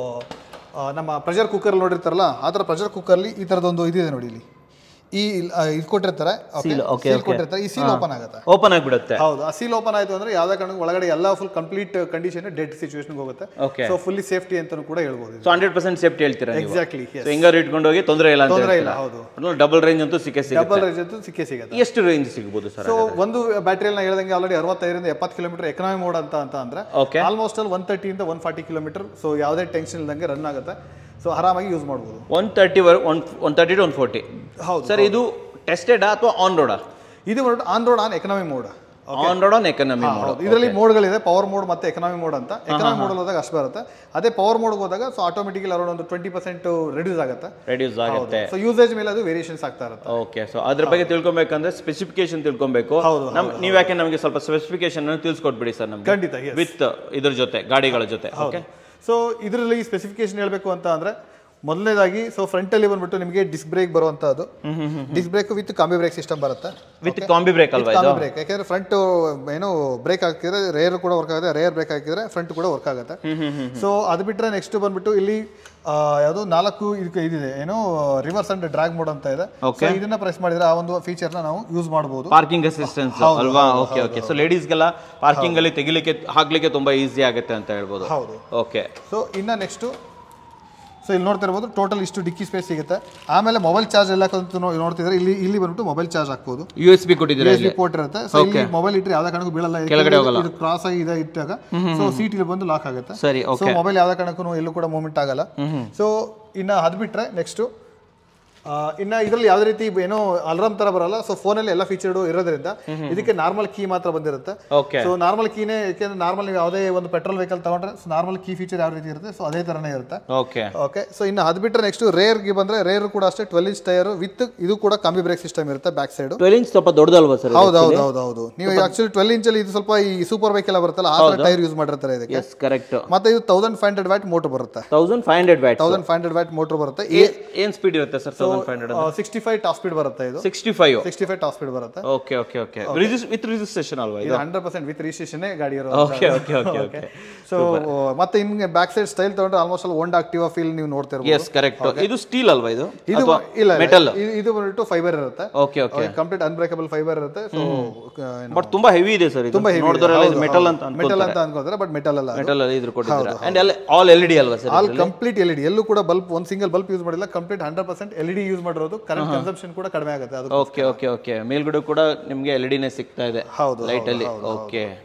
ಆ, ನಮ್ಮ ಪ್ರೆಷರ್ ಕುಕ್ಕರ್ ನೋಡಿರ್ತಾರಲ್ಲ ಆ ಥರ ಪ್ರೆಷರ್ ಕುಕ್ಕರ್ಲಿ ಈ ಥರದೊಂದು ಇದಿದೆ ನೋಡಿ ಇಲ್ಲಿ ಈ ಆ, ಇದು ಕೊಟ್ಟಿರ್ತಾರೆ Seal, okay, ಸೀಲ್ ಕೊಟ್ಟಿರ್ತಾರೆ ಈ ಸೀಲ್ ಓಪನ್ ಆಗುತ್ತೆ ಓಪನ್ ಆಗಿಬಿಡುತ್ತೆ ಹೌದು ಆ ಸೀಲ್ ಓಪನ್ ಆಯಿತು ಅಂದ್ರೆ ಯಾವುದೇ ಕಾರಣಕ್ಕೂ ಒಳಗಡೆ ಎಲ್ಲ ಫುಲ್ ಕಂಪ್ಲೀಟ್ ಕಂಡೀಷನ್ ಡೆಡ್ ಸಿಚುವೇಶನ್ಗೆ ಹೋಗುತ್ತೆ ಓಕೆ ಸೊ ಫುಲ್ಲಿ ಸೇಫ್ಟಿ ಅಂತಲೂ ಕೂಡ ಹೇಳ್ಬೋದು ಸೊ ಹಂಡ್ರೆಡ್ ಪರ್ಸೆಂಟ್ ಸೇಫ್ಟಿ ಹೇಳ್ತೀರಾ ನೀವು ಎಕ್ಸಾಕ್ಟ್ಲಿ ಸೊ ಹಿಂಗಾರು ಇಟ್ಕೊಂಡು ಹೋಗಿ ತೊಂದರೆ ಇಲ್ಲ ಅಂತ ತೊಂದರೆ ಇಲ್ಲ ಹೌದು ಡಬಲ್ ರೇಂಜ್ ಅಂತೂ ಸಿಕ್ಕೇ ಸಿಗುತ್ತೆ ಡಬಲ್ ರೇಂಜ್ ಅಂತೂ ಸಿಕ್ಕೇ ಸಿಗುತ್ತೆ ಎಷ್ಟು ರೇಂಜ್ ಸಿಗ್ಬೋದು ಸರ್ ಸೊ ಒಂದು ಬ್ಯಾಟ್ರಿಯಲ್ಲಿ ನಾ ಹೇಳ್ದಂಗೆ ಆಲ್ರೆಡಿ ಅರವತ್ತೈದರಿಂದ ಎಪ್ಪತ್ತು ಕಿಲೋಮೀಟರ್ ಎಕನಾಮಿ ಮೋಡ್ ಅಂತ ಅಂತ ಅಂದ್ರೆ ಓಕೆ ಆಲ್ಮೋಸ್ಟ್ ಅಲ್ಲಿ ಒನ್ ತರ್ಟಿಯಿಂದ ಒನ್ ಫಾರ್ಟಿ ಕಿಲೋಮೀಟರ್ ಸೊ ಯಾವುದೇ ಟೆನ್ಷನ್ ಇಲ್ದಂಗೆ ರನ್ ಆಗುತ್ತೆ ಸೊ ಆರಾಮಾಗಿ ಯೂಸ್ ಮಾಡ್ಬೋದು one thirty or one one thirty to one forty ಹೌದು ಸರ್ ಇದು ಟೆಸ್ಟೆಡಾ ಅಥವಾ ಆನ್ ರೋಡಾ ಇದು ಬಂದ್ಬಿಟ್ಟು on road on economy mode on road on economy mode ಇದರಲ್ಲಿ ಮೋಡ್ಗಳಿದೆ ಪವರ್ ಮೋಡ್ ಮತ್ತೆ ಎಕನಾಮಿ ಮೋಡ್ ಅಂತ ಎಕನಾಮಿ ಮೋಡ್ ಹೋದಾಗ ಅಷ್ಟು ಬರುತ್ತೆ ಅದೇ ಪವರ್ ಮೋಡ್ಗೆ ಹೋದಾಗ ಸೊ ಆಟೋಮೆಟಿಕಲಿ ಅರೌಂಡ್ ಒಂದು ಟ್ವೆಂಟಿ ಪರ್ಸೆಂಟ್ ರೆಡ್ಯೂಸ್ ಆಗುತ್ತೆ ರೆಡ್ಯೂಸ್ ಆಗುತ್ತೆ ಸೊ ಯೂಸೇಜ್ ಮೇಲೆ ಅದು ವೇರಿಯೇಷನ್ಸ್ ಆಗ್ತಾ ಇರುತ್ತೆ ಓಕೆ ಸೊ ಅದ್ರ ಬಗ್ಗೆ ತಿಳ್ಕೊಬೇಕಂದ್ರೆ ಸ್ಪೆಸಿಫಿಕೇಶನ್ ತಿಳ್ಕೊಬೇಕು ಹೌದು, ನಮ್ ನೀವು ಯಾಕೆ ನಮಗೆ ಸ್ವಲ್ಪ ಸ್ಪೆಸಿಫಿಕೇಶನ್ ತಿಳಿಸ್ಕೊಟ್ಬಿಡಿ ಸರ್ ನಮ್ಗೆ ಖಂಡಿತ yes. ವಿತ್ ಇದ್ರ ಜೊತೆ ಗಾಡಿಗಳ ಜೊತೆ ಓಕೆ ಸೊ ಇದರಲ್ಲಿ ಸ್ಪೆಸಿಫಿಕೇಶನ್ ಹೇಳಬೇಕು ಅಂತ ಅಂದ್ರೆ ಮೊದಲನೇದಾಗಿ ಸೊ ಫ್ರಂಟಲ್ಲಿ ಬಂದ್ಬಿಟ್ಟು ನಿಮಗೆ ಡಿಸ್ಕ್ ಬ್ರೇಕ್ ಬರುವಂತದ್ದು disc brake with combi brake system ಬರುತ್ತೆ ವಿತ್ ಕಾಂಬಿ ಬ್ರೇಕ್ ಅಲ್ವಾ ಇದು ಕಾಂಬಿ ಬ್ರೇಕ್ ಯಾಕಂದ್ರೆ ಫ್ರಂಟ್ ಏನು ಬ್ರೇಕ್ ಹಾಕಿದ್ರೆ ರೇರ್ ಕೂಡ ವರ್ಕ್ ಆಗುತ್ತೆ ರೇರ್ ಬ್ರೇಕ್ ಹಾಕಿದ್ರೆ ಫ್ರಂಟ್ ಕೂಡ ವರ್ಕ್ ಆಗುತ್ತೆ ಸೊ ಅದು ಬಿಟ್ರೆ ನೆಕ್ಸ್ಟ್ ಬಂದ್ಬಿಟ್ಟು ಇಲ್ಲಿ ಆ, ಯಾವುದು ನಾಲ್ಕು ಇದಕ್ಕೆ ಇದಿದೆ ಏನು ರಿವರ್ಸ್ ಅಂಡ್ ಡ್ರಾಗ್ ಮೋಡ್ ಅಂತ ಇದೆ So ಇದನ್ನ ಪ್ರೆಸ್ ಮಾಡಿದ್ರೆ ಆ ಒಂದು ಫೀಚರ್ನ ನಾವು ಯೂಸ್ ಮಾಡಬಹುದು ಪಾರ್ಕಿಂಗ್ ಅಸಿಸ್ಟೆನ್ಸ್ ಅಲ್ವಾ ಓಕೆ ಓಕೆ ಸೊ ಲೇಡೀಸ್ಗೆಲ್ಲ ಪಾರ್ಕಿಂಗ್ ಅಲ್ಲಿ ತೆಗಿಲಿಕ್ಕೆ ಹಾಕ್ಲಿಕ್ಕೆ ತುಂಬಾ ಈಸಿ ಆಗುತ್ತೆ ಅಂತ ಹೇಳ್ಬೋದು ಹೌದು ಓಕೆ ಸೊ ಇನ್ನ ನೆಕ್ಸ್ಟು ಸೊ ಇಲ್ಲಿ ನೋಡ್ತಿರ್ಬೋದು ಟೋಟಲ್ ಇಷ್ಟು ಡಿಕ್ಕಿ ಸ್ಪೇಸ್ ಸಿಗುತ್ತೆ ಆಮೇಲೆ ಮೊಬೈಲ್ ಚಾರ್ಜ್ ಎಲ್ಲ ಕಂತು ನೋ- ನೋಡ್ತಿದ್ರೆ ಇಲ್ಲಿ ಇಲ್ಲಿ ಬಂದ್ಬಿಟ್ಟು ಮೊಬೈಲ್ ಚಾರ್ಜ್ ಹಾಕ್ಬೋದು ಯು ಎಸ್ ಬಿ ಕೊಟ್ಟಿದ್ದೀರಾ USB ಪೋರ್ಟ್ ಇರುತ್ತೆ ಸೊ ಇಲ್ಲಿ ಮೊಬೈಲ್ ಇಟ್ಟರೆ ಯಾವ್ದೇ ಕಾರಣಕ್ಕೂ ಬೀಳಲ್ಲ ಕೆಳಗಡೆ ಯಾಕಂದ್ರೆ ಇದು ಕ್ರಾಸ್ ಆಗಿ ಇದೆ ಇಟ್ಟಾಗ ಸೊ ಸೀಟ್ ಇಲ್ಲಿ ಬಂದು ಲಾಕ್ ಆಗುತ್ತೆ ಸರಿ ಸೊ ಮೊಬೈಲ್ ಯಾವ್ದೇ ಕಾರಣಕ್ಕೂ ಎಲ್ಲೂ ಕೂಡ ಮೂವ್ಮೆಂಟ್ ಆಗಲ್ಲ ಸೊ ಇನ್ನ ಅದ್ ಬಿಟ್ರೆ ನೆಕ್ಸ್ಟ್ ಇನ್ನ ಇದರಲ್ಲಿ ಯಾವುದೇ ರೀತಿ ಏನೋ ಅಲಾರ್ಮ್ ತರ ಬರಲ್ಲ ಸೊ ಫೋನಲ್ಲಿ ಎಲ್ಲ ಫೀಚರ್ಡು ಇರೋದ್ರಿಂದ ಇದಕ್ಕೆ ನಾರ್ಮಲ್ ಕೀ ಮಾತ್ರ ಬಂದಿರುತ್ತೆ ಓಕೆ ಸೊ ನಾರ್ಮಲ್ ಕೀನೇ ಯಾಕೆಂದ್ರೆ ನಾರ್ಮಲ್ ನೀವು ಯಾವುದೇ ಒಂದು ಪೆಟ್ರೋಲ್ ವೆಹಿಕಲ್ ತಗೊಂಡ್ರೆ ನಾರ್ಮಲ್ ಕೀ ಫೀಚರ್ ಯಾವ ರೀತಿ ಇರುತ್ತೆ ಸೊ ಅದೇ ತರನೇ ಇರುತ್ತೆ ಓಕೆ ಓಕೆ ಸೊ ಇನ್ನು ಅದು ಬಿಟ್ಟರೆ ನೆಕ್ಸ್ಟ್ ರೇರ್ಗೆ ಬಂದ್ರೆ ರೇರ್ ಕೂಡ ಅಷ್ಟೇ ಟ್ವೆಲ್ ಇಂಚ್ ಟೈರ್ ವಿತ್ ಇದು ಕೂಡ ಕಾಂಬಿ ಬ್ರೇಕ್ ಸಿಸ್ಟಮ್ ಇರುತ್ತೆ ಬ್ಯಾಕ್ ಸೈಡ್ ಟ್ವೆಲ್ ಇಂಚ್ ಸ್ವಲ್ಪ ದೊಡ್ಡದಲ್ವಾ ಸರ್ ಹೌದು ಹೌದು ಹೌದು ಹೌದು ನೀವು ಆಕ್ಚುಲಿ ಟ್ವೆಲ್ ಇಂಚಲ್ಲಿ ಇದು ಸ್ವಲ್ಪ ಈ ಸೂಪರ್ ಬೈಕ್ ಎಲ್ಲ ಬರುತ್ತಲ್ಲ ಆ ಥರ ಟೈರ್ ಯೂಸ್ ಮಾಡಿರ್ತಾರೆ ಇದಕ್ಕೆ ಎಸ್ ಕರೆಕ್ಟ್ ಮತ್ತೆ ಇದು thousand five hundred watt motor ಬರುತ್ತೆ thousand five hundred watt thousand five hundred watt motor ಬರುತ್ತೆ ಏನ್ ಸ್ಪೀಡ್ ಇರುತ್ತೆ sir thousand five hundred sixty five top speed ಬರುತ್ತೆ ಇದು sixty five sixty five top speed ಬರುತ್ತೆ okay okay okay with registration ಅಲ್ವಾ ಇದು ಇದು ಹಂಡ್ರೆಡ್ ಪರ್ಸೆಂಟ್ ವಿತ್ ರಿಜಿಸ್ಟ್ರೇಷನ್ ಗಾಡಿ okay okay okay okay so ಮತ್ತೆ ಇನ್ನು ಬ್ಯಾಕ್ ಸೈಡ್ ಸ್ಟೈಲ್ ತಗೊಂಡ್ರೆ ಆಲ್ಮೋಸ್ಟ್ ಅಲ್ಲಿ ಒನ್ ಆಕ್ಟಿವಾ ಫೀಲ್ ನೀವು ನೋಡ್ತಿರ್ಬೋದು ಎಸ್ ಕರೆಕ್ಟ್ ಇದು ಸ್ಟೀಲ್ ಅಲ್ವಾ ಇದು ಇದು ಅಥವಾ ಇಲ್ಲ ಮೆಟಲ್ ಇದು ಇದು ಬಂದ್ಬಿಟ್ಟು ಫೈಬರ್ ಇರುತ್ತೆ okay okay complete unbreakable fibre ಇರುತ್ತೆ ಸೊ ಬಟ್ ತುಂಬಾ ಹೆವಿ ಇದೆ ಸರ್ ಇದು ನೋಡಿದ್ರೆ ಇದು ಮೆಟಲ್ ಅಂತ ಮೆಟಲ್ ಅಂತ ಅನ್ಕೋತಾರೆ ಬಟ್ ಮೆಟಲ್ ಅಲ್ಲ ಮೆಟಲ್ ಅಲ್ಲಿ ಇದ್ರ ಕೊಟ್ಟಿದ್ದೀರಾ ಅಂಡ್ ಎಲ್ಲ ಆಲ್ ಎಲ್ ಡಿ ಅಲ್ವಾ sir all complete L E D ಎಲ್ಲೂ ಕೂಡ ಬಲ್ಬ್ ಒಂದು ಸಿಂಗಲ್ ಬಲ್ಬ್ ಯೂಸ್ ಮಾಡಿಲ್ಲ complete hundred percent L E D use ಮಾಡಿರೋದು ಕರೆಂಟ್ ಕನ್ಸಂಪ್ಷನ್ ಕೂಡ ಕಡಿಮೆ ಆಗುತ್ತೆ ಅದು ಓಕೆ ಓಕೆ ಓಕೆ ಮೇಲ್ಗಡೆ ಕೂಡ ನಿಮಗೆ ಎಲ್ ಡಿನೇ ಸಿಗ್ತಾ ಇದೆ ಹೌದು ಲೈಟ್ ಅಲ್ಲಿ ಓಕೆ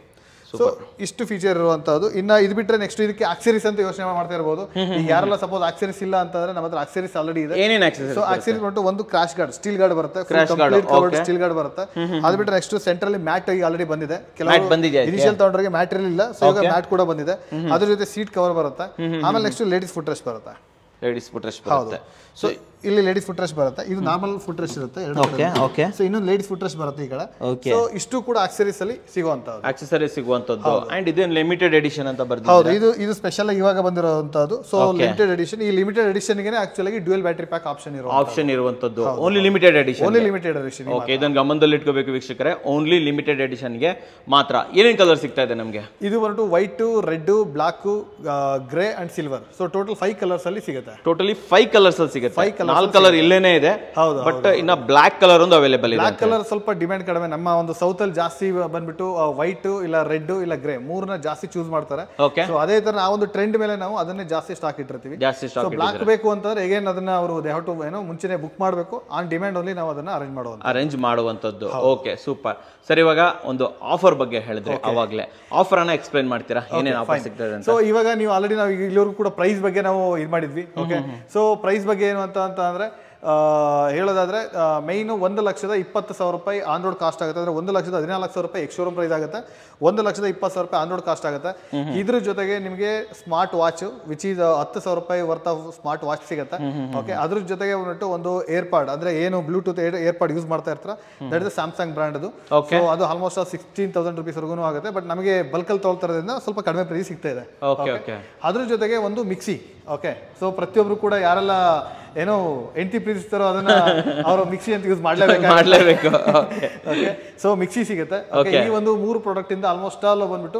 ಸೊ ಇಷ್ಟು ಫೀಚರ್ ಇರುವಂತದ್ದು ಇನ್ನ ಇದು ಬಿಟ್ರೆ ನೆಕ್ಸ್ಟ್ ಇದಕ್ಕೆ ಆಕ್ಸರೀಸ್ ಅಂತ ಯೋಚನೆ ಮಾಡ್ತಾ ಇರಬಹುದು ಈಗ ಯಾರೆಲ್ಲ ಸಪೋಸ್ ಆಕ್ಸರೀಸ್ ಇಲ್ಲ ಅಂತಂದ್ರೆ ನಮ್ಮ ಹತ್ರ ಆಕ್ಸರೀಸ್ ಆಲ್ರೆಡಿ ಇದೆ ಏನೇನು ಆಕ್ಸೆಸ್ ಸೊ ಆಕ್ಸರೀಸ್ ಬಂದು ಒಂದು ಕ್ರಾಶ್ ಗಾರ್ಡ್ ಸ್ಟೀಲ್ ಗಾರ್ಡ್ ಬರುತ್ತೆ Crash guard, okay. Steel guard ಬರುತ್ತೆ ಅದು ಬಿಟ್ರೆ ನೆಕ್ಸ್ಟ್ ಸೆಂಟ್ರಲ್ಲಿ ಮ್ಯಾಟ್ ಈಗ ಆಲ್ರೆಡಿ ಬಂದಿದೆ Mat ಬಂದಿದ್ಯಾ ಇದಕ್ಕೆ? ಇನಿಷಿಯಲ್ ತಗೊಂಡ್ರಿಗೆ ಮ್ಯಾಟ್ ಇರಲಿಲ್ಲ ಸೊ ಈಗ ಮ್ಯಾಟ್ ಕೂಡ ಬಂದಿದೆ ಅದ್ರ ಜೊತೆ ಸೀಟ್ ಕವರ್ ಬರುತ್ತೆ ಆಮೇಲೆ ನೆಕ್ಸ್ಟ್ ಲೇಡೀಸ್ ಫುಟ್ ರೆಸ್ಟ್ ಬರುತ್ತೆ ಲೇಡೀಸ್ ಫುಟ್ರೆಸ್ ಬರುತ್ತೆ ಸೊ ಇಲ್ಲಿ ಲೇಡೀಸ್ ಫುಟ್ ರೆಸ್ಟ್ ಬರುತ್ತೆ ಇದು ನಾರ್ಮಲ್ ಫುಟ್ ರೆಸ್ಟ್ ಇರುತ್ತೆ ಓಕೆ ಓಕೆ ಸೊ ಇನ್ನೊಂದು ಲೇಡೀಸ್ ಫುಟ್ ರೆಸ್ಟ್ ಬರುತ್ತೆ ಈ ಕಡೆ Okay. ಸೊ ಇಷ್ಟು ಕೂಡ ಆಕ್ಸರೀಸ್ ಅಲ್ಲಿ ಸಿಗುವಂತದ್ದು ಆಕ್ಸೆಸರಿ ಸಿಗುವಂತದ್ದು ಅಂಡ್ ಇದೇನು ಲಿಮಿಟೆಡ್ ಎಡಿಷನ್ ಅಂತ ಬರ್ದಿದೆ ಹೌದು ಇದು ಇದು ಸ್ಪೆಷಲ್ ಇವಾಗ ಬಂದಿರುವಂತದ್ದು ಸೊ ಲಿಮಿಟೆಡ್ ಎಡಿಷನ್ ಈ ಲಿಮಿಟೆಡ್ ಎಡಿಷನ್ ಗೆ actually dual battery pack option ಇರೋ ಆಪ್ಷನ್ ಇರುವಂತದ್ದು only limited edition only limited edition okay ಇದನ್ನ ಗಮನದಲ್ಲಿ ಇಟ್ಕೋಬೇಕು ವೀಕ್ಷಕರೇ ಓನ್ಲಿ ಲಿಮಿಟೆಡ್ ಎಡಿಷನ್ಗೆ ಮಾತ್ರ ಏನೇನು ಕಲರ್ ಸಿಗ್ತಾ ಇದೆ ನಮಗೆ ಇದು ಬಂದ್ಬಿಟ್ಟು white red black grey and silver so total five colours ಅಲ್ಲಿ ಸಿಗುತ್ತೆ ಟೋಟಲಿ ಫೈವ್ ಕಲರ್ಸ್ ಅಲ್ಲಿ ಸಿಗುತ್ತೆ Five colours ನಾಲ್ಕು ಕಲರ್ ಇಲ್ಲೇನೆ ಇದೆ ಹೌದು, ಬಟ್ ಇನ್ನ ಬ್ಲಾಕ್ ಕಲರ್ ಒಂದು ಅವೈಲೇಬಲ್ ಇದೆ ಬ್ಲಾಕ್ ಕಲರ್ ಸ್ವಲ್ಪ ಡಿಮ್ಯಾಂಡ್ ಕಡಿಮೆ ನಮ್ಮ ಒಂದು ಸೌತ್ ಅಲ್ಲಿ ಜಾಸ್ತಿ ಬಂದ್ಬಿಟ್ಟು ವೈಟ್ ಇಲ್ಲ ರೆಡ್ ಇಲ್ಲ ಗ್ರೇ ಮೂರನ್ನ ಜಾಸ್ತಿ ಚೂಸ್ ಮಾಡ್ತಾರೆ ಓಕೆ ಸೊ ಅದೇ ತರ ನಾವು ಒಂದು ಟ್ರೆಂಡ್ ಮೇಲೆ ನಾವು ಅದನ್ನೇ ಜಾಸ್ತಿ ಸ್ಟಾಕ್ ಇಟ್ಟಿರ್ತೀವಿ ಜಾಸ್ತಿ ಸೊ ಸ್ಟಾಕ್ ಬ್ಲಾಕ್ ಬೇಕು ಅಂತಂದ್ರೆ ಹೇಗೇನ್ ಅದನ್ನ ಅವರು ಟು ಏನೋ ಮುಂಚೆನೆ ಬುಕ್ ಮಾಡಬೇಕು ಆನ್ ಡಿಮ್ಯಾಂಡ್ ಓನ್ಲಿ ನಾವು ಅದನ್ನ ಅರೇಂಜ್ ಮಾಡುವಂತ ಅರೇಂಜ್ ಮಾಡುವಂತದ್ದು ಓಕೆ ಸೂಪರ್ ಸರ್ ಇವಾಗ ಒಂದು ಆಫರ್ ಬಗ್ಗೆ ಹೇಳಿದ್ರೆ ಅವಾಗ್ಲೇ ಆಫರ್ ಅನ್ನ ಎಕ್ಸ್ಪ್ಲೈನ್ ಮಾಡ್ತೀರಾ ಏನೇನು ಆಫರ್ ಸಿಗ್ತದೆ ಅಂತ ಸೊ ಇವಾಗ ನೀವು ಆಲ್ರೆಡಿ ನಾವು ಇಲ್ಲಿವರೆಗೂ ಕೂಡ ಪ್ರೈಸ್ ಬಗ್ಗೆ ನಾವು ಇದು ಮಾಡಿದ್ವಿ ಓಕೆ ಸೊ ಪ್ರೈಸ್ ಬಗ್ಗೆ ಏನು ಅಂತ ಅಂತ ಅಂದ್ರೆ ಆ, ಹೇಳೋದಾದ್ರೆ ಮೈನು ಒಂದು ಲಕ್ಷದ ಇಪ್ಪತ್ತು ಸಾವಿರ ರೂಪಾಯಿ ಆನ್ ರೋಡ್ ಕಾಸ್ಟ್ ಆಗುತ್ತೆ ಅಂದ್ರೆ ಒಂದು ಲಕ್ಷದ ಹದಿನಾಲ್ಕು ಸಾವಿರ ರೂಪಾಯಿ ಎಕ್ಸ್ ಪ್ರೈಸ್ ಆಗುತ್ತೆ ಒಂದು ಲಕ್ಷದ ಇಪ್ಪತ್ತು ಸಾವಿರ ರೂಪಾಯಿ ಆನ್ ರೋಡ್ ಕಾಸ್ಟ್ ಆಗುತ್ತೆ ಇದ್ರ ಜೊತೆಗೆ ನಿಮಗೆ ಸ್ಮಾರ್ಟ್ ವಾಚ್ ವಿಚ್ ಈಸ್ ಹತ್ತು ಸಾವಿರ ರೂಪಾಯಿ ವರ್ತ್ ಆಫ್ ಸ್ಮಾರ್ಟ್ ವಾಚ್ ಸಿಗುತ್ತೆ ಓಕೆ ಅದ್ರ ಜೊತೆಗೆ ಬಂದ್ಬಿಟ್ಟು ಒಂದು ಏರ್ಪಾಡ್ ಅಂದ್ರೆ ಏನು ಬ್ಲೂಟೂತ್ ಏರ್ಪಾಡ್ ಯೂಸ್ ಮಾಡ್ತಾ ಇರ್ತಾರ ದಟ್ ಇಸ್ ಸ್ಯಾಮ್ಸಂಗ್ ಬ್ರಾಂಡ್ ಅದು Okay. So ಅದು ಆಲ್ಮೋಸ್ಟ್ ಸಿಕ್ಸ್ಟೀನ್ ತೌಸಂಡ್ ರುಪೀಸ್ವರೆಗೂ ಆಗುತ್ತೆ ಬಟ್ ನಮಗೆ ಬಲ್ಕಲ್ಲಿ ತೊಗೊಳ್ತಾರೋದ್ರಿಂದ ಸ್ವಲ್ಪ ಕಡಿಮೆ ಪ್ರೈಸ್ ಸಿಗ್ತಾ ಇದೆ ಓಕೆ ಓಕೆ ಅದ್ರ ಜೊತೆಗೆ ಒಂದು ಮಿಕ್ಸಿ ಓಕೆ ಸೊ ಪ್ರತಿಯೊಬ್ರು ಕೂಡ ಯಾರೆಲ್ಲ ಏನೋ ಎಂಟಿ ಪ್ರೀತಿಸ್ತಾರೋ ಅದನ್ನ ಅವರು ಮಿಕ್ಸಿ ಅಂತ ಯೂಸ್ ಮಾಡ್ಲೇಬೇಕು ಮಾಡ್ಲೇಬೇಕು ಓಕೆ ಓಕೆ ಸೊ ಮಿಕ್ಸಿ ಸಿಗುತ್ತೆ ಓಕೆ ಈ ಒಂದು ಮೂರು ಪ್ರಾಡಕ್ಟ್ ಇಂದ ಆಲ್ಮೋಸ್ಟ್ ಆಲ್ ಬಂದ್ಬಿಟ್ಟು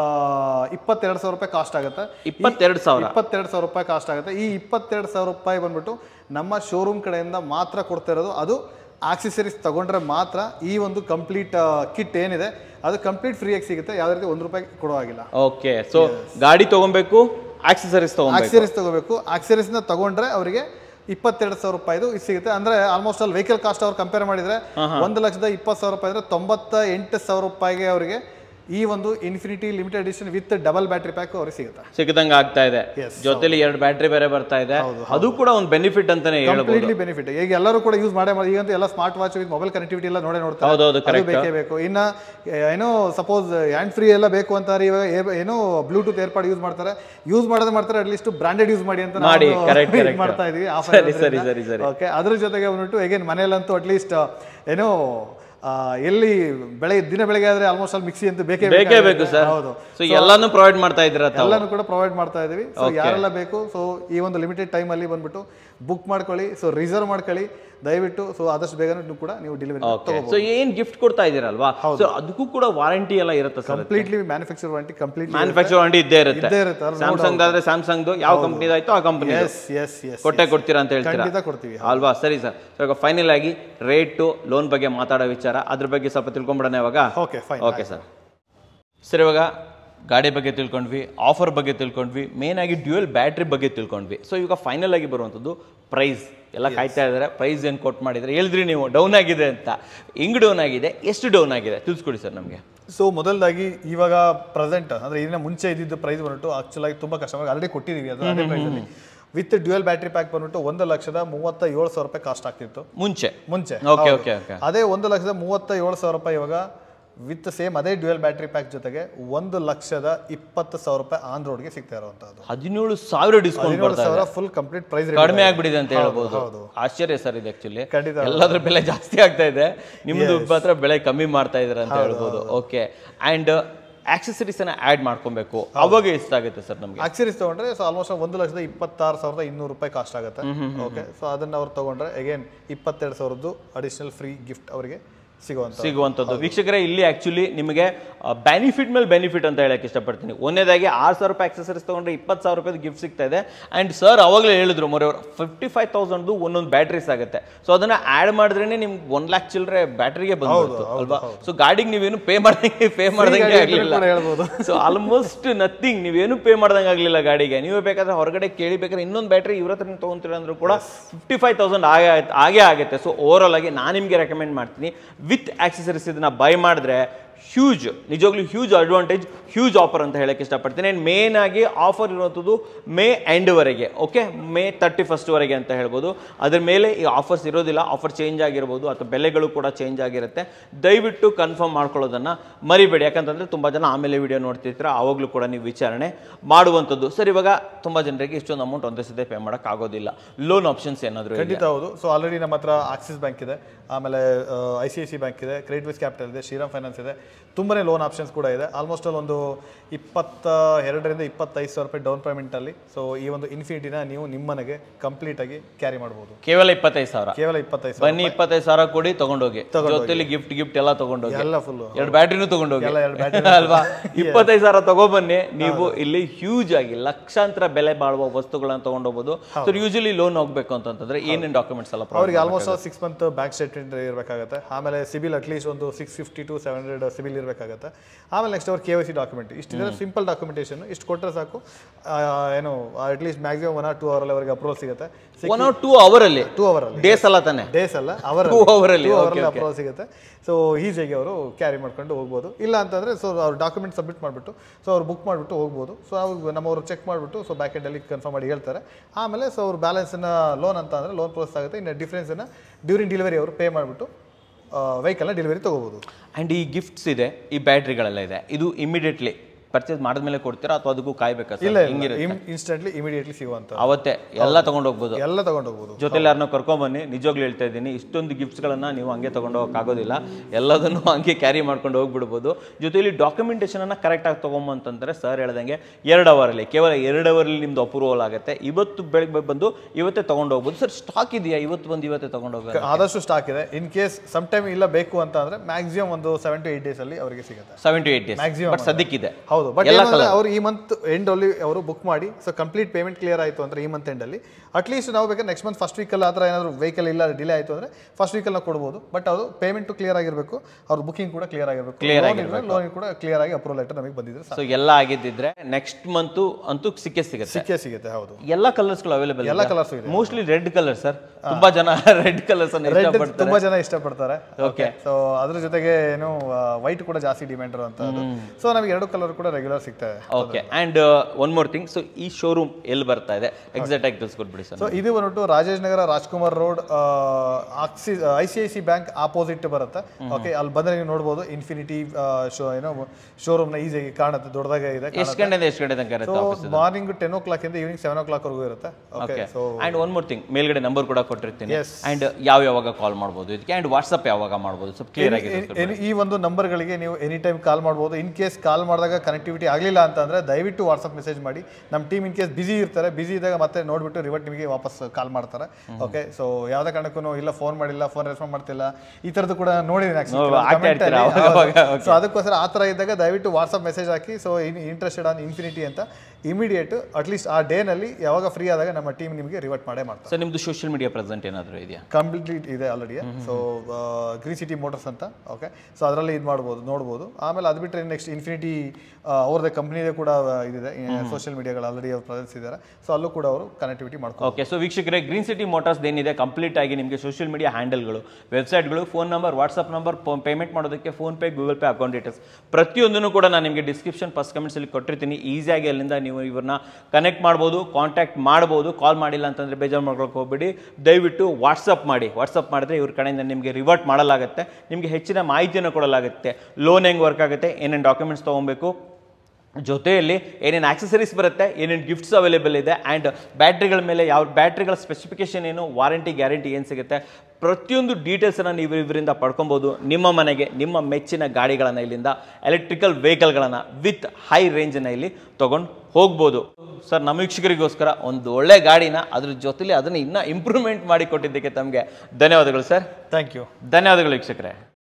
ಇಪ್ಪತ್ತೆರಡು ಸಾವಿರ ರೂಪಾಯಿ ಕಾಸ್ಟ್ ಆಗುತ್ತೆ ಇಪ್ಪತ್ತೆರಡು ಸಾವಿರ ಇಪ್ಪತ್ತೆರಡು ಸಾವಿರ ರೂಪಾಯಿ ಕಾಸ್ಟ್ ಆಗುತ್ತೆ ಈ ಇಪ್ಪತ್ತೆರಡು ಸಾವಿರ ರೂಪಾಯಿ ಬಂದ್ಬಿಟ್ಟು ನಮ್ಮ ಶೋರೂಮ್ ಕಡೆಯಿಂದ ಮಾತ್ರ ಕೊಡ್ತಾ ಇರೋದು ಅದು ಆಕ್ಸೆಸರೀಸ್ ತಗೊಂಡ್ರೆ ಮಾತ್ರ ಈ ಒಂದು ಕಂಪ್ಲೀಟ್ ಕಿಟ್ ಏನಿದೆ ಅದು ಕಂಪ್ಲೀಟ್ ಫ್ರೀ ಆಗಿ ಸಿಗುತ್ತೆ ಯಾವುದೇ ರೀತಿ ಒಂದು ರೂಪಾಯಿ ಕೊಡೋ ಆಗಿಲ್ಲ ಓಕೆ ಸೊ ಗಾಡಿ ತಗೊಬೇಕು ಆಕ್ಸೆಸರೀಸ್ ತಗೊಬೇಕು ಆಕ್ಸರೀಸ್ ತಗೋಬೇಕು ಆಕ್ಸರೀಸ್ ನ ತಗೊಂಡ್ರೆ ಅವರಿಗೆ ಇಪ್ಪತ್ತೆರಡು ಸಾವಿರ ರೂಪಾಯಿದು ಇದು ಸಿಗುತ್ತೆ ಅಂದ್ರೆ ಆಲ್ಮೋಸ್ಟ್ ಅಲ್ಲಿ ವೆಹಿಕಲ್ ಕಾಸ್ಟ್ ಅವ್ರು ಕಂಪೇರ್ ಮಾಡಿದ್ರೆ ಒಂದು ಲಕ್ಷದ ಇಪ್ಪತ್ತು ಸಾವಿರ ರೂಪಾಯಿ ಅಂದ್ರೆ ತೊಂಬತ್ತ ಎಂಟು ಸಾವಿರ ರೂಪಾಯಿಗೆ ಅವರಿಗೆ ಈ ಒಂದು Infinity limited edition with double battery pack ಅವ್ರಿಗೆ ಸಿಗುತ್ತೆ ಸಿಕ್ಕದಂಗ ಆಗ್ತಾ ಇದೆ Yes, ಜೊತೆಲಿ ಎರಡು ಬ್ಯಾಟ್ರಿ ಬೇರೆ ಬರ್ತಾ ಇದೆ ಅದು ಕೂಡ ಒಂದು ಬೆನಿಫಿಟ್ ಅಂತಾನೆ ಹೇಳ್ಬೋದು ಕಂಪ್ಲೀಟ್ಲಿ ಬೆನಿಫಿಟ್ ಈಗ ಎಲ್ಲರೂ ಕೂಡ ಯೂಸ್ ಮಾಡೇ ಮಾಡಿ ಈಗಂತೂ ಎಲ್ಲ smart watch with mobile connectivity ಎಲ್ಲ ನೋಡೇ ನೋಡ್ತಾರೆ ಹೌದೌದು ಅದು ಕರೆಕ್ಟ್ ಬೇಕೇ ಬೇಕು ಇನ್ನ ಏನೋ ಸಪೋಸ್ ಹ್ಯಾಂಡ್ ಫ್ರೀ ಎಲ್ಲ ಬೇಕು ಅಂತಾರೆ ಇವಾಗ ಏ- ಏನೋ ಬ್ಲೂಟೂತ್ ಏರ್ಪಾಡ್ ಯೂಸ್ ಮಾಡ್ತಾರೆ ಯೂಸ್ ಮಾಡೋದು ಮಾಡ್ತಾರೆ ಅಟ್ಲೀಸ್ಟ್ ಬ್ರಾಂಡೆಡ್ ಯೂಸ್ ಮಾಡಿ ಅಂತ ಮಾಡಿ, ನಾವು correct, ಇದ್ correct. ಮಾಡ್ತಾ ಇದೀವಿ ಸರಿ, ಸರಿ, ಸರಿ, ಸರಿ. ಓಕೆ ಅದ್ರ ಜೊತೆಗೆ ಬಂದ್ಬಿಟ್ಟು ಹೇಗೇನು ಮನೆಯಲ್ಲಂತೂ ಅಟ್ಲೀಸ್ಟ್ ಏನೋ ಆ, ಎಲ್ಲಿ ಬೆಳಗ್ಗೆ ದಿನ ಬೆಳಗ್ಗೆ ಆದ್ರೆ ಆಲ್ಮೋಸ್ಟ್ ಅಲ್ಲಿ ಮಿಕ್ಸಿ ಅಂತ ಬೇಕೇ ಬೇಕೇ ಬೇಕು ಬೇಕಾಗುತ್ತೆ. ಸರ್ ಹೌದು ಸೊ ಎಲ್ಲಾನು ಪ್ರೊವೈಡ್ ಮಾಡ್ತಾ ಇದ್ದೀರಾ ತಾವು ಎಲ್ಲಾನು ಕೂಡ ಪ್ರೊವೈಡ್ ಮಾಡ್ತಾ ಇದೀವಿ ಸೊ ಯಾರೆಲ್ಲ ಬೇಕು ಸೊ ಈ ಒಂದು ಲಿಮಿಟೆಡ್ ಟೈಮ್ ಅಲ್ಲಿ ಬಂದ್ಬಿಟ್ಟು ಬುಕ್ ಮಾಡ್ಕೊಳ್ಳಿ ಸೊ ರಿಸರ್ವ್ ಮಾಡ್ಕೊಳ್ಳಿ ದಯವಿಟ್ಟು ಸೊ ಆದಷ್ಟು ಬೇಗನೆ ಕೂಡ ನೀವು ಡೆಲಿವರಿ ಓಕೆ ಸೊ ಏನ್ ಗಿಫ್ಟ್ ಕೊಡ್ತಾ ಇದ್ದೀರಲ್ವಾ ಸೊ ಅದಕ್ಕೂ ಕೂಡ ವಾರಂಟಿ ಎಲ್ಲ ಇರುತ್ತೆ sir completely manufacture warranty complete manufacture warranty ಇದ್ದೇ ಇರುತ್ತೆ ಇದ್ದೇ ಇರುತ್ತೆ ಅದು no ಸ್ಯಾಮ್ಸಂಗ್ ಆದ್ರೆ ಸ್ಯಾಮ್ಸಂಗ್ ಯಾವ ಕಂಪ್ನಿ ಆಯ್ತು ಆ ಕಂಪನಿ ಎಸ್ ಎಸ್ ಎಸ್ ಕೊಟ್ಟೆ ಕೊಡ್ತೀರಾ ಅಂತ ಹೇಳ್ತೀರಾ ಖಂಡಿತ ಕೊಡ್ತೀವಿ ಅಲ್ವಾ ಸರಿ ಸರ್ ಸೊ ಇವಾಗ ಫೈನಲ್ ಆಗಿ ರೇಟು ಲೋನ್ ಬಗ್ಗೆ ಮಾತಾಡೋ ವಿಚಾರ ಅದ್ರ ಬಗ್ಗೆ ಸ್ವಲ್ಪ ತಿಳ್ಕೊಂಬಿಡೋಣ ಇವಾಗ okay fine okay sir sir ಇವಾಗ ಗಾಡಿ ಬಗ್ಗೆ ತಿಳ್ಕೊಂಡ್ವಿ ಆಫರ್ ಬಗ್ಗೆ ತಿಳ್ಕೊಂಡ್ವಿ ಮೇನ್ ಆಗಿ ಡ್ಯೂಯಲ್ ಬ್ಯಾಟ್ರಿ ಬಗ್ಗೆ ತಿಳ್ಕೊಂಡ್ವಿ ಸೊ ಇವಾಗ ಫೈನಲ್ ಆಗಿ ಬರುವಂಥದ್ದು ಪ್ರೈಸ್ ಎಲ್ಲ ಕಾಯ್ತಾ ಇದ್ದಾರೆ ಪ್ರೈಸ್ ಏನು ಕೊಟ್ಟು ಮಾಡಿದ್ರೆ ಹೇಳಿದ್ರಿ ನೀವು ಡೌನ್ ಆಗಿದೆ ಅಂತ ಹೆಂಗ್ ಡೌನ್ ಆಗಿದೆ ಎಷ್ಟು ಡೌನ್ ಆಗಿದೆ ತಿಳಿಸ್ಕೊಡಿ ಸರ್ ನಮಗೆ ಸೊ ಮೊದಲದಾಗಿ ಇವಾಗ ಪ್ರೆಸೆಂಟ್ ಅಂದ್ರೆ ಇದನ್ನ ಮುಂಚೆ ಇದ್ದಿದ್ದು ಪ್ರೈಸ್ ಬಂದ್ಬಿಟ್ಟು ಆಕ್ಚುಲ್ ಆಗಿ ತುಂಬಾ ಕಸ್ಟಮರ್ ಆಲ್ರೆಡಿ ಕೊಟ್ಟಿದೀವಿ ಅದು ಅದೇ ಪ್ರೈಸ್ ಅಲ್ಲಿ ವಿತ್ ಡ್ಯೂಯಲ್ ಬ್ಯಾಟ್ರಿ ಪ್ಯಾಕ್ ಬಂದ್ಬಿಟ್ಟು ಒಂದು ಲಕ್ಷದ ಮೂವತ್ತ ಏಳು ಸಾವಿರ ರೂಪಾಯಿ ಕಾಸ್ಟ್ ಆಗ್ತಿತ್ತು ಮುಂಚೆ ಮುಂಚೆ ಓಕೆ ಹೌದು. ಓಕೆ ಓಕೆ ಅದೇ ಒಂದು ಲಕ್ಷದ ಮೂವತ್ತ ಏಳು ಸಾವಿರ ರೂಪಾಯಿ ಇವಾಗ ವಿತ್ ಸೇಮ್ ಅದೇ ಡ್ಯೂಯಲ್ ಬ್ಯಾಟ್ರಿ ಪ್ಯಾಕ್ ಜೊತೆಗೆ ಒಂದು ಲಕ್ಷದ ಇಪ್ಪತ್ತು ಸಾವಿರ ರೂಪಾಯಿ ಆನ್ ರೋಡ್ಗೆ ಸಿಗ್ತಾ ಇರುವಂತದ್ದು ಹದಿನೇಳು ಸಾವಿರ ಡಿಸ್ಕೌಂಟ್ ಹದಿನೇಳು ಸಾವಿರ ಫುಲ್ ಕಂಪ್ಲೀಟ್ ಪ್ರೈಸ್ ಕಡಿಮೆ ಆಗ್ಬಿಡಿದೆ ಅಂತ ಹೇಳ್ಬೋದು ಹೌದು. ಆಶ್ಚರ್ಯ ಸರ್ ಇದು ಆಕ್ಚುಲಿ ಖಂಡಿತ ಎಲ್ಲದ್ರ ಬೆಲೆ ಜಾಸ್ತಿ ಆಗ್ತಾ ಇದೆ ನಿಮ್ದು ಮಾತ್ರ ಬೆಲೆ ಕಮ್ಮಿ ಮಾಡ್ತಾ ಇದ್ದೀರಾ ಅಂತ ಹೇಳ್ಬೋದು ಓಕೆ ಅಂಡ್ ಆಕ್ಸೆಸರೀಸ್ ಅನ್ನ ಆಡ್ ಮಾಡ್ಕೊಬೇಕು ಅವಾಗ ಎಷ್ಟಾಗುತ್ತೆ ಸರ್ ನಮಗೆ ಆಕ್ಸರೀಸ್ ತಗೊಂಡ್ರೆ ಸೊ ಆಲ್ಮೋಸ್ಟ್ ಒಂದು ಲಕ್ಷದ ಇಪ್ಪತ್ತಾರು ಸಾವಿರದ ಇನ್ನೂರು ರೂಪಾಯಿ ಕಾಸ್ಟ್ ಆಗುತ್ತೆ ಓಕೆ ಸೊ ಅದನ್ನ ಅವ್ರು ತಗೊಂಡ್ರೆ ಅಗೇನ್ ಇಪ್ಪತ್ತೆರಡು ಸಾವಿರದ್ದು ಅಡಿಷನಲ್ ಫ್ರೀ ಗಿಫ್ಟ್ ಅವರಿಗೆ ಸಿಗುವಂತ ಸಿಗುವಂಥದ್ದು ವೀಕ್ಷಕರೇ ಇಲ್ಲಿ ಆಕ್ಚುಲಿ ನಿಮಗೆ ಬೆನಿಫಿಟ್ ಮೇಲೆ ಬೆನಿಫಿಟ್ ಅಂತ ಹೇಳಕ್ ಇಷ್ಟಪಡ್ತೀನಿ ಒಂದನೇದಾಗಿ ಆರು ಸಾವಿರ ರೂಪಾಯಿ ಆಕ್ಸೆಸರೀಸ್ ತಗೊಂಡ್ರೆ ಇಪ್ಪತ್ತು ಸಾವಿರ ರೂಪಾಯಿ ಗಿಫ್ಟ್ ಸಿಗ್ತಾ ಇದೆ ಅಂಡ್ ಸರ್ ಅವಾಗಲೇ ಹೇಳಿದ್ರು ಮೊರೆಯವರು ಫಿಫ್ಟಿ ಫೈವ್ ತೌಸಂಡ್ದು ಒಂದೊಂದು ಬ್ಯಾಟ್ರೀಸ್ ಆಗುತ್ತೆ ಸೊ ಅದನ್ನ ಆಡ್ ಮಾಡಿದ್ರೇನೆ ನಿಮ್ಗೆ ಒನ್ ಲ್ಯಾಕ್ ಚಿಲ್ಲರೆ ಬ್ಯಾಟ್ರಿಗೆ ಬಂದ್ಬಿಡ್ತು ಅಲ್ವಾ ಸೊ ಗಾಡಿಗೆ ನೀವೇನು ಪೇ ಮಾಡ್ದಂಗೆ ಪೇ ಮಾಡ್ದಂಗೆ ಗಾಡಿ ಆಗಲಿಲ್ಲ ಕೂಡ ಹೇಳ್ಬೋದು. ಸೊ ಆಲ್ಮೋಸ್ಟ್ ನಥಿಂಗ್ ನೀವೇನು ಪೇ ಮಾಡ್ದಂಗೆ ಆಗಲಿಲ್ಲ ಗಾಡಿಗೆ ನೀವೇ ಬೇಕಾದ್ರೆ ಹೊರಗಡೆ ಕೇಳಿ ಬೇಕಾದ್ರೆ ಇನ್ನೊಂದು ಬ್ಯಾಟ್ರಿ ಇವ್ರ ಹತ್ರ ತೊಗೊಂತೀರ ಅಂದ್ರೂ ಕೂಡ ಫಿಫ್ಟಿ ಫೈವ್ ತೌಸಂಡ್ ಆಗೇ ಆಗೇ ಆಗುತ್ತೆ ಸೊ ಓವರ್ ಆಲ್ ಆಗಿ ನಾನು ನಿಮಗೆ ರೆಕಮೆಂಡ್ ಮಾಡ್ತೀನಿ ವಿತ್ ಆಕ್ಸೆಸರೀಸ್ ಇದನ್ನ ಬೈ ಮಾಡಿದ್ರೆ ಹ್ಯೂಜ್ ನಿಜವಾಗ್ಲೂ ಹ್ಯೂಜ್ ಅಡ್ವಾಂಟೇಜ್ ಹ್ಯೂಜ್ ಆಫರ್ ಅಂತ ಹೇಳಕ್ಕೆ ಇಷ್ಟಪಡ್ತೀನಿ ಆ್ಯಂಡ್ ಮೇನ್ ಆಗಿ ಆಫರ್ ಇರುವಂಥದ್ದು ಮೇ ಎಂಡ್ವರೆಗೆ ಓಕೆ ಮೇ ತರ್ಟಿ ಫಸ್ಟ್ವರೆಗೆ ಅಂತ ಹೇಳ್ಬೋದು ಅದ್ರ ಮೇಲೆ ಈ ಆಫರ್ಸ್ ಇರೋದಿಲ್ಲ ಆಫರ್ ಚೇಂಜ್ ಆಗಿರ್ಬೋದು ಅಥವಾ ಬೆಲೆಗಳು ಕೂಡ ಚೇಂಜ್ ಆಗಿರುತ್ತೆ ದಯವಿಟ್ಟು ಕನ್ಫರ್ಮ್ ಮಾಡ್ಕೊಳ್ಳೋದನ್ನು ಮರಿಬೇಡಿ ಯಾಕಂತಂದರೆ ತುಂಬ ಜನ ಆಮೇಲೆ ವಿಡಿಯೋ ನೋಡ್ತಿರ್ತೀರ ಆವಾಗಲೂ ಕೂಡ ನೀವು ವಿಚಾರಣೆ ಮಾಡುವಂಥದ್ದು ಸರ್ ಇವಾಗ ತುಂಬ ಜನರಿಗೆ ಇಷ್ಟೊಂದು ಅಮೌಂಟ್ ಒಂದೇ ಸತಿ ಪೇ ಮಾಡೋಕ್ಕಾಗೋದಿಲ್ಲ ಲೋನ್ ಆಪ್ಷನ್ಸ್ ಏನಾದರೂ ಇದೆ ಖಂಡಿತ ಹೌದು ಸೊ ಆಲ್ರೆಡಿ ನಮ್ಮ ಹತ್ರ ಆಕ್ಸಿಸ್ ಬ್ಯಾಂಕ್ ಇದೆ ಆಮೇಲೆ I C I C bank ಇದೆ ಕ್ರೆಡಿಟ್ ವಿಸ್ ಕ್ಯಾಪಿಟಲ್ ಇದೆ ಶ್ರೀರಾಮ್ ಫೈನಾನ್ಸ್ ಇದೆ ತುಂಬನೇ ಲೋನ್ ಆಪ್ಷನ್ಸ್ ಕೂಡ ಇದೆ ಆಲ್ಮೋಸ್ಟ್ ಅಲ್ಲಿ ಒಂದು ಇಪ್ಪತ್ತ ಎರಡರಿಂದ ಇಪ್ಪತ್ತೈದು ಸಾವಿರ ರೂಪಾಯಿ ಡೌನ್ ಪೇಮೆಂಟಲ್ಲಿ ಸೊ ಈ ಒಂದು ಇನ್ಫಿನಿಟಿನ ನೀವು ನಿಮ್ಮ ಮನೆಗೆ ಕಂಪ್ಲೀಟ್ ಆಗಿ ಕ್ಯಾರಿ ಮಾಡ್ಬೋದು ಕೇವಲ ಇಪ್ಪತ್ತೈದು ಸಾವಿರ ಕೇವಲ ಇಪ್ಪತ್ತೈದು ಸಾವಿರ ಬನ್ನಿ ಇಪ್ಪತ್ತೈದು ಸಾವಿರ ಕೊಡಿ ತಗೊಂಡೋಗಿ ಜೊತೆಲಿ ಗಿಫ್ಟ್ ಗಿಫ್ಟ್ ಎಲ್ಲ ತಗೊಂಡೋಗಿ ಎಲ್ಲ ಫುಲ್ ಎರಡು ಬ್ಯಾಟ್ರಿನೂ ತಗೊಂಡೋಗಿ ಎಲ್ಲ ಎರಡು battery ಅಲ್ವಾ ಇಪ್ಪತ್ತೈದು ಸಾವಿರ ತಗೊಬನ್ನಿ ನೀವು ಇಲ್ಲಿ ಹ್ಯೂಜ್ ಆಗಿ ಲಕ್ಷಾಂತರ ಬೆಲೆ ಬಾಳುವ ವಸ್ತುಗಳನ್ನ ತಗೊಂಡೋಗ್ಬೋದು ಸೊ ಯೂಶಲಿ ಲೋನ್ ಹೋಗ್ಬೇಕು ಅಂತಂದ್ರೆ ಏನೇನು ಡಾಕ್ಯುಮೆಂಟ್ಸ್ ಎಲ್ಲ provide ಅವ್ರಿಗೆ almost six month bank statement ಇರಬೇಕಾಗುತ್ತೆ ಆಮೇಲೆ ಸಿಬಿಲ್ ಅಟ್ಲೀಸ್ಟ್ ಒಂದು six fifty to seven hundred CIBIL ಇರಬೇಕಾಗುತ್ತೆ ಆಮೇಲೆ ನೆಕ್ಸ್ಟ್ ಅವ್ರ ಕೆ ವೈ ಸಿ ಡಾಕ್ಯುಮೆಂಟ್ ಇಷ್ಟಿದ್ರೆ ಸಿಂಪಲ್ ಡಾಕ್ಯುಮೆಂಟೇಷನ್ ಇಷ್ಟು ಕೊಟ್ಟರೆ ಸಾಕು ಆ, ಏನು at least maximum one or two ಅವರಲ್ಲಿ ಅವರಿಗೆ ಅಪ್ರೂವಲ್ ಸಿಗುತ್ತೆ ಒನ್ ಆರ್ ಟೂ ಅವರ್ ಅಲ್ಲಿ ಟೂ ಅವರಲ್ಲಿ ಡೇಸ್ ಅಲ್ಲ ತಾನೆ ಡೇಸ್ ಅಲ್ಲ ಅವರ Two hour ಅಲ್ಲಿ, okay, ಅವರಲ್ಲಿ ಅಪ್ರೂವಲ್ ಸಿಗುತ್ತೆ ಸೊ ಈಸಿಯಾಗಿ ಅವರು ಕ್ಯಾರಿ ಮಾಡ್ಕೊಂಡು ಹೋಗ್ಬೋದು ಇಲ್ಲ ಅಂತಂದ್ರೆ ಸೊ ಅವ್ರು ಡಾಕ್ಯುಮೆಂಟ್ ಸಬ್ಮಿಟ್ ಮಾಡಿಬಿಟ್ಟು ಸೊ ಅವ್ರು ಬುಕ್ ಮಾಡಿಬಿಟ್ಟು ಹೋಗ್ಬೋದು ಸೊ ಅವ್ರು ನಮ್ಮವರು ಚೆಕ್ ಮಾಡಿಬಿಟ್ಟು ಸೊ ಬ್ಯಾಕ್ ಎಂಡಲ್ಲಿ ಕನ್ಫರ್ಮ್ ಮಾಡಿ ಹೇಳ್ತಾರೆ ಆಮೇಲೆ ಸೊ ಅವ್ರ ಬ್ಯಾಲೆನ್ಸನ್ನ ಲೋನ್ ಅಂತ ಅಂದರೆ ಲೋನ್ ಪ್ರೋಸೆಸ್ ಆಗುತ್ತೆ ಇನ್ನು ಡಿಫ್ರೆನ್ಸನ್ನು ಡ್ಯೂರಿಂಗ್ ಡೆಲಿವರಿ ಅವರು ಪೇ ಮಾಡಿಬಿಟ್ಟು ವೆಹಿಕಲ್ನ ಡೆಲಿವರಿ ತೊಗೋಬೋದು ಅಂಡ್ ಈ ಗಿಫ್ಟ್ಸ್ ಇದೆ ಈ ಬ್ಯಾಟ್ರಿಗಳೆಲ್ಲ ಇದೆ ಇದು ಇಮಿಡಿಯೇಟ್ಲಿ ಪರ್ಚೇಸ್ ಮಾಡಿದ್ಮೇಲೆ ಕೊಡ್ತೀರಾ ಅಥವಾ ಅದಕ್ಕೂ ಕಾಯ್ಬೇಕಾ ಸರ್ ಇಲ್ಲ ಹಿಂಗಿರುತ್ತೆ ಇನ್ಸ್ಟೆಂಟ್ಲಿ ಇಮಿಡಿಯೇಟ್ಲಿ ಸಿಗುವಂಥ ಅವತ್ತೇ ಎಲ್ಲ ತಗೊಂಡು ಹೋಗ್ಬೋದು ಎಲ್ಲ ತಗೊಂಡು ಹೋಗ್ಬೋದು ಜೊತೆಲಿ ಯಾರನ್ನ ಕರ್ಕೊಂಬನ್ನಿ ನಿಜವಾಗ್ಲೂ ಹೇಳ್ತಾ ಇದ್ದೀನಿ ಇಷ್ಟೊಂದು ಗಿಫ್ಟ್ಸ್ಗಳನ್ನು ನೀವು ಹಂಗೆ ತಗೊಂಡು ಹೋಗೋಕ್ಕಾಗೋದಿಲ್ಲ ಎಲ್ಲದನ್ನು ಹಂಗೆ ಕ್ಯಾರಿ ಮಾಡ್ಕೊಂಡು ಹೋಗ್ಬಿಡ್ಬೋದು ಜೊತೆಲಿ ಡಾಕ್ಯುಮೆಂಟೇಷನನ್ನು ಕರೆಕ್ಟಾಗಿ ತೊಗೊಂಬಂತಂದರೆ ಸರ್ ಹೇಳ್ದಂಗೆ ಎರಡು ಅವರಲ್ಲಿ ಕೇವಲ ಎರಡು ಅವರಲ್ಲಿ ನಿಮ್ದು ಅಪ್ರೂವಲ್ ಆಗುತ್ತೆ ಇವತ್ತು ಬೆಳಗ್ಗೆ ಬಂದು ಇವತ್ತೇ ತೊಗೊಂಡು ಹೋಗ್ಬೋದು ಸರ್ ಸ್ಟಾಕ್ ಇದೆಯಾ ಇವತ್ತು ಬಂದು ಇವತ್ತೇ ತೊಗೊಂಡು ಹೋಗೋದು ಆದಷ್ಟು ಸ್ಟಾಕ್ ಇದೆ ಇನ್ ಕೇಸ್ ಸಮ್ ಟೈಮ್ ಇಲ್ಲ ಬೇಕು ಅಂತ ಅಂದರೆ ಮ್ಯಾಕ್ಸಿಮಮ್ ಒಂದು ಸೆವೆನ್ ಟು ಏಯ್ಟ್ ಡೇಸಲ್ಲಿ ಅವರಿಗೆ ಸಿಗುತ್ತೆ seven to eight days Maximum but ಸದ್ಯಕ್ಕಿದೆ ಹೌದು ಬಟ್ ಏನಂದ್ರೆ ಅವರು ಈ ಮಂತ್ ಎಂಡ್ ಅಲ್ಲಿ ಅವರು ಬುಕ್ ಮಾಡಿ ಸೊ ಕಂಪ್ಲೀಟ್ ಪೇಮೆಂಟ್ ಕ್ಲಿಯರ್ ಆಯಿತು ಅಂದ್ರೆ ಈ ಮಂತ್ ಎಂಡ್ ಅಲ್ಲಿ ಅಟ್ಲೀಸ್ಟ್ ನಾವು ಬೇಕಾದ್ರೆ ನೆಕ್ಸ್ಟ್ ಮಂತ್ ಫಸ್ಟ್ ವೀಕಲ್ಲಿ ಆ ಥರ ಏನಾದರೂ ವೆಹಿಕಲ್ ಇಲ್ಲ ಡಿಲೇ ಆಯಿತು ಅಂದರೆ ಫಸ್ಟ್ ವೀಕಲ್ಲಿ ಕೊಡ್ಬೋದು ಬಟ್ ಅದು ಪೇಮೆಂಟ್ ಕ್ಲಿಯರ್ ಆಗಿರಬೇಕು ಅವ್ರ ಬುಕಿಂಗ್ ಕೂಡ ಕ್ಲಿಯರ್ ಆಗಿರಬೇಕು Clear ಲೋನ್ ಕೂಡ ಕ್ಲಿಯರ್ ಆಗಿ ಅಪ್ರೂವಲ್ ಲೆಟರ್ ನಮಗೆ ಬಂದಿದ್ರೆ ಸಾಕು. ಸೊ ಎಲ್ಲ ಆಗಿದ್ದಿದ್ರೆ ನೆಕ್ಸ್ಟ್ ಮಂತು ಅಂತೂ ಸಿಕ್ಕೇ ಸಿಗುತ್ತೆ ಸಿಕ್ಕೇ ಸಿಗುತ್ತೆ ಹೌದು ಎಲ್ಲ ಕಲರ್ಸ್ಗಳು ಅವೈಲೇಬಲ್ ಎಲ್ಲ ಕಲರ್ಸ್ ಇದೆ ಮೋಸ್ಟ್ಲಿ ರೆಡ್ ಕಲರ್ ಸರ್ ತುಂಬಾ ಜನ ರೆಡ್ ಕಲರ್ಸ್ ಅನ್ನು ರೆಡ್ ಇಷ್ಟಪಡ್ತಾರೆ ತುಂಬಾ ಜನ ಇಷ್ಟಪಡ್ತಾರೆ ಓಕೆ ಸೊ ಅದ್ರ ಜೊತೆಗೆ ಏನು ವೈಟ್ ಕೂಡ ಜಾಸ್ತಿ ಡಿಮ್ಯಾಂಡ್ ಇರುವಂತದ್ದು ಸೊ ನಮಗೆ ಎರಡು ಕಲರ್ ಕೂಡ ರೆಗ್ಯುಲರ್ ಸಿಗ್ತಾ ಇದೆ okay and one more thing so ಈ ಶೋರೂಮ್ ಎಲ್ಲಿ ಬರ್ತಾ ಇದೆ ಎಕ್ಸಾಕ್ಟ್ ಆಗಿ ತಿಳಿಸ್ಕೊಟ್ಬಿಡಿ ಸರ್ ಸೊ ಇದು ಬಂದ್ಬಿಟ್ಟು Rajesh Nagar Rajkumar road Axis I C I C bank opposite ಬರುತ್ತೆ ಓಕೆ ಅಲ್ಲಿ ಬಂದ್ರೆ ನೀವು ನೋಡ್ಬೋದು ಇನ್ಫಿನಿಟಿ ಶೋ ಏನೋ ಶೋರೂಮ್ ನ ಈಸಿಯಾಗಿ ಕಾಣುತ್ತೆ ದೊಡ್ಡದಾಗೆ ಇದೆ ಎಷ್ಟು ಗಂಟೆಯಿಂದ ಎಷ್ಟು ಗಂಟೆ ತನಕ ಇರುತ್ತೆ so morning ten o'clock ಇಂದ ಈವ್ನಿಂಗ್ ಸೆವೆನ್ ಓ ಕ್ಲಾಕ್ ವರೆಗೂ ಇರುತ್ತೆ okay okay so and one more thing ಮೇಲ್ಗಡೆ ನಂಬರ್ ಕೂಡ ಕೊಟ್ಟಿರ್ತೀನಿ Yes. ಅಂಡ್ ಯಾವ ಯಾವಾಗ ಕಾಲ್ ಮಾಡ್ಬೋದು ಇದಕ್ಕೆ ಅಂಡ್ ವಾಟ್ಸಪ್ ಯಾವಾಗ ಮಾಡ್ಬೋದು ಸ್ವಲ್ಪ ಕ್ಲಿಯರ್ ಆಗಿ ಈ ಒಂದು ನಂಬರ್ಗಳಿಗೆ ನೀವು ಎನಿ ಟೈಮ್ ಕಾಲ್ ಮಾಡ್ಬೋದು ಇನ್ ಕೇಸ್ ಕಾಲ್ ಮಾಡಿದಾಗ ಕನೆಕ್ಟಿವಿಟಿ ಆಗಲಿಲ್ಲ ಅಂತಂದ್ರೆ ದಯವಿಟ್ಟು ವಾಟ್ಸಪ್ ಮೆಸೇಜ್ ಮಾಡಿ ನಮ್ಮ ಟೀಮ್ ಇನ್ ಕೇಸ್ ಬಿಸಿ ಇರ್ತಾರೆ ಬಿಸಿ ಇದ್ದಾಗ ಮತ್ತೆ ನೋಡ್ಬಿಟ್ಟು ರಿವರ್ಟ್ ನಿಮಗೆ ವಾಪಸ್ ಕಾಲ್ ಮಾಡ್ತಾರೆ ಓಕೆ ಸೊ ಯಾವುದೇ ಕಾರಣಕ್ಕೂ ಇಲ್ಲ ಫೋನ್ ಮಾಡಿಲ್ಲ ಫೋನ್ ರೆಸ್ಪಾಂಡ್ ಮಾಡ್ತಿಲ್ಲ ಈ ಥರದ್ದು ಕೂಡ ನೋಡಿದ್ದೀನಿ ಆಗ್ತಾ ಇರ್ತೀರಾ ಅವಾಗ ಅವಾಗ, ಸೊ ಅದಕ್ಕೋಸ್ಕರ ಆ ಥರ ಇದ್ದಾಗ ದಯವಿಟ್ಟು ವಾಟ್ಸಪ್ ಮೆಸೇಜ್ ಹಾಕಿ ಸೊ ಇಂಟ್ರೆಸ್ಟೆಡ್ ಆನ್ ಇನ್ಫಿನಿಟಿ ಅಂತ ಇಮಿಡಿಯೇಟ್ ಅಟ್ಲೀಸ್ಟ್ ಆ ಡೇನಲ್ಲಿ ಯಾವಾಗ ಫ್ರೀ ಆದಾಗ ನಮ್ಮ ಟೀಮ್ ನಿಮಗೆ ರಿವರ್ಟ್ ಮಾಡೇ ಮಾಡ್ತಾರೆ ಸರ್ ನಿಮ್ದು ಸೋಷಿಯಲ್ ಮೀಡಿಯಾ ಪ್ರೆಸೆಂಟ್ ಏನಾದರೂ ಇದೆಯಾ ಕಂಪ್ಲೀಟ್ ಇದೆ already so green city motors ಅಂತ ಓಕೆ ಸೊ ಅದರಲ್ಲಿ ಇದು ಮಾಡ್ಬೋದು ನೋಡ್ಬೋದು ಆಮೇಲೆ ಅದು ಬಿಟ್ಟರೆ ನೆಕ್ಸ್ಟ್ ಇನ್ಫಿನಿಟಿ ಅವ್ರದ್ದೇ ಕಂಪ್ನಿದೇ ಕೂಡ ಇದಿದೆ ಸೋಷಿಯಲ್ ಮೀಡಿಯಾಗಳು ಆಲ್ರೆಡಿ ಅವ್ರು ಪ್ರೆಸೆನ್ಸ್ ಇದ್ದಾರೆ ಸೊ ಅಲ್ಲೂ ಕೂಡ ಅವರು ಕನೆಕ್ಟಿವಿಟಿ ಮಾಡ್ಕೊಂಡು ಓಕೆ ಸೊ ವೀಕ್ಷಕರೇ ಗ್ರೀನ್ ಸಿಟಿ ಮೋಟಾರ್ಸ್ ಏನಿದೆ ಕಂಪ್ಲೀಟ್ ಆಗಿ ನಿಮಗೆ ಸೋಷಿಯಲ್ ಮೀಡಿಯಾ ಹ್ಯಾಂಡಲ್ಗಳು ವೆಬ್ಸೈಟ್ಗಳು phone number WhatsApp number payment ಮಾಡೋದಕ್ಕೆ PhonePe Google pay account details ಪ್ರತಿಯೊಂದನ್ನು ಕೂಡ ನಾನು ನಿಮಗೆ ಡಿಸ್ಕ್ರಿಪ್ಷನ್ ಫಸ್ಟ್ ಕಮೆಂಟ್ಸಲ್ಲಿ ಕೊಟ್ಟಿರ್ತೀನಿ ಈಸಿಯಾಗಿ ಅಲ್ಲಿಂದ ನೀವು ಇವ್ರನ್ನ ಕನೆಕ್ಟ್ ಮಾಡ್ಬೋದು ಕಾಂಟ್ಯಾಕ್ಟ್ ಮಾಡ್ಬೋದು ಕಾಲ್ ಮಾಡಿಲ್ಲ ಅಂತಂದರೆ ಬೇಜಾರು ಮಾಡ್ಕೊಳಕ್ಕೆ ಹೋಗ್ಬೇಡಿ ದಯವಿಟ್ಟು ವಾಟ್ಸಪ್ ಮಾಡಿ ವಾಟ್ಸಪ್ ಮಾಡಿದ್ರೆ ಇವ್ರ ಕಡೆಯಿಂದ ನಿಮಗೆ ರಿವರ್ಟ್ ಮಾಡಲಾಗುತ್ತೆ ನಿಮಗೆ ಹೆಚ್ಚಿನ ಮಾಹಿತಿಯನ್ನು ಕೊಡಲಾಗುತ್ತೆ ಲೋನ್ ಹೆಂಗೆ ವರ್ಕ್ ಆಗುತ್ತೆ ಏನೇನು ಡಾಕ್ಯುಮೆಂಟ್ಸ್ ತೊಗೊಬೇಕು ಜೊತೆಯಲ್ಲಿ ಏನೇನು ಆಕ್ಸೆಸರೀಸ್ ಬರುತ್ತೆ ಏನೇನು ಗಿಫ್ಟ್ಸ್ ಅವೈಲೇಬಲ್ ಇದೆ ಆ್ಯಂಡ್ ಬ್ಯಾಟ್ರಿಗಳ ಮೇಲೆ ಯಾವ ಬ್ಯಾಟ್ರಿಗಳ ಸ್ಪೆಸಿಫಿಕೇಶನ್ ಏನು ವಾರಂಟಿ ಗ್ಯಾರಂಟಿ ಏನು ಸಿಗುತ್ತೆ ಪ್ರತಿಯೊಂದು ಡೀಟೇಲ್ಸನ್ನು ನೀವು ಇವರಿಂದ ಪಡ್ಕೊಬೋದು ನಿಮ್ಮ ಮನೆಗೆ ನಿಮ್ಮ ಮೆಚ್ಚಿನ ಗಾಡಿಗಳನ್ನು ಇಲ್ಲಿಂದ ಎಲೆಕ್ಟ್ರಿಕಲ್ ವೆಹಿಕಲ್ಗಳನ್ನು ವಿತ್ ಹೈ ರೇಂಜನ್ನು ಇಲ್ಲಿ ತೊಗೊಂಡು ಹೋಗ್ಬೋದು ಸರ್ ನಮ್ಮ ವೀಕ್ಷಕರಿಗೋಸ್ಕರ ಒಂದು ಒಳ್ಳೆ ಗಾಡಿನ ಅದ್ರ ಜೊತೆಲಿ ಅದನ್ನು ಇನ್ನೂ ಇಂಪ್ರೂವ್ಮೆಂಟ್ ಮಾಡಿ ಕೊಟ್ಟಿದ್ದಕ್ಕೆ ತಮಗೆ ಧನ್ಯವಾದಗಳು ಸರ್ ಥ್ಯಾಂಕ್ ಯು ಧನ್ಯವಾದಗಳು ವೀಕ್ಷಕರೇ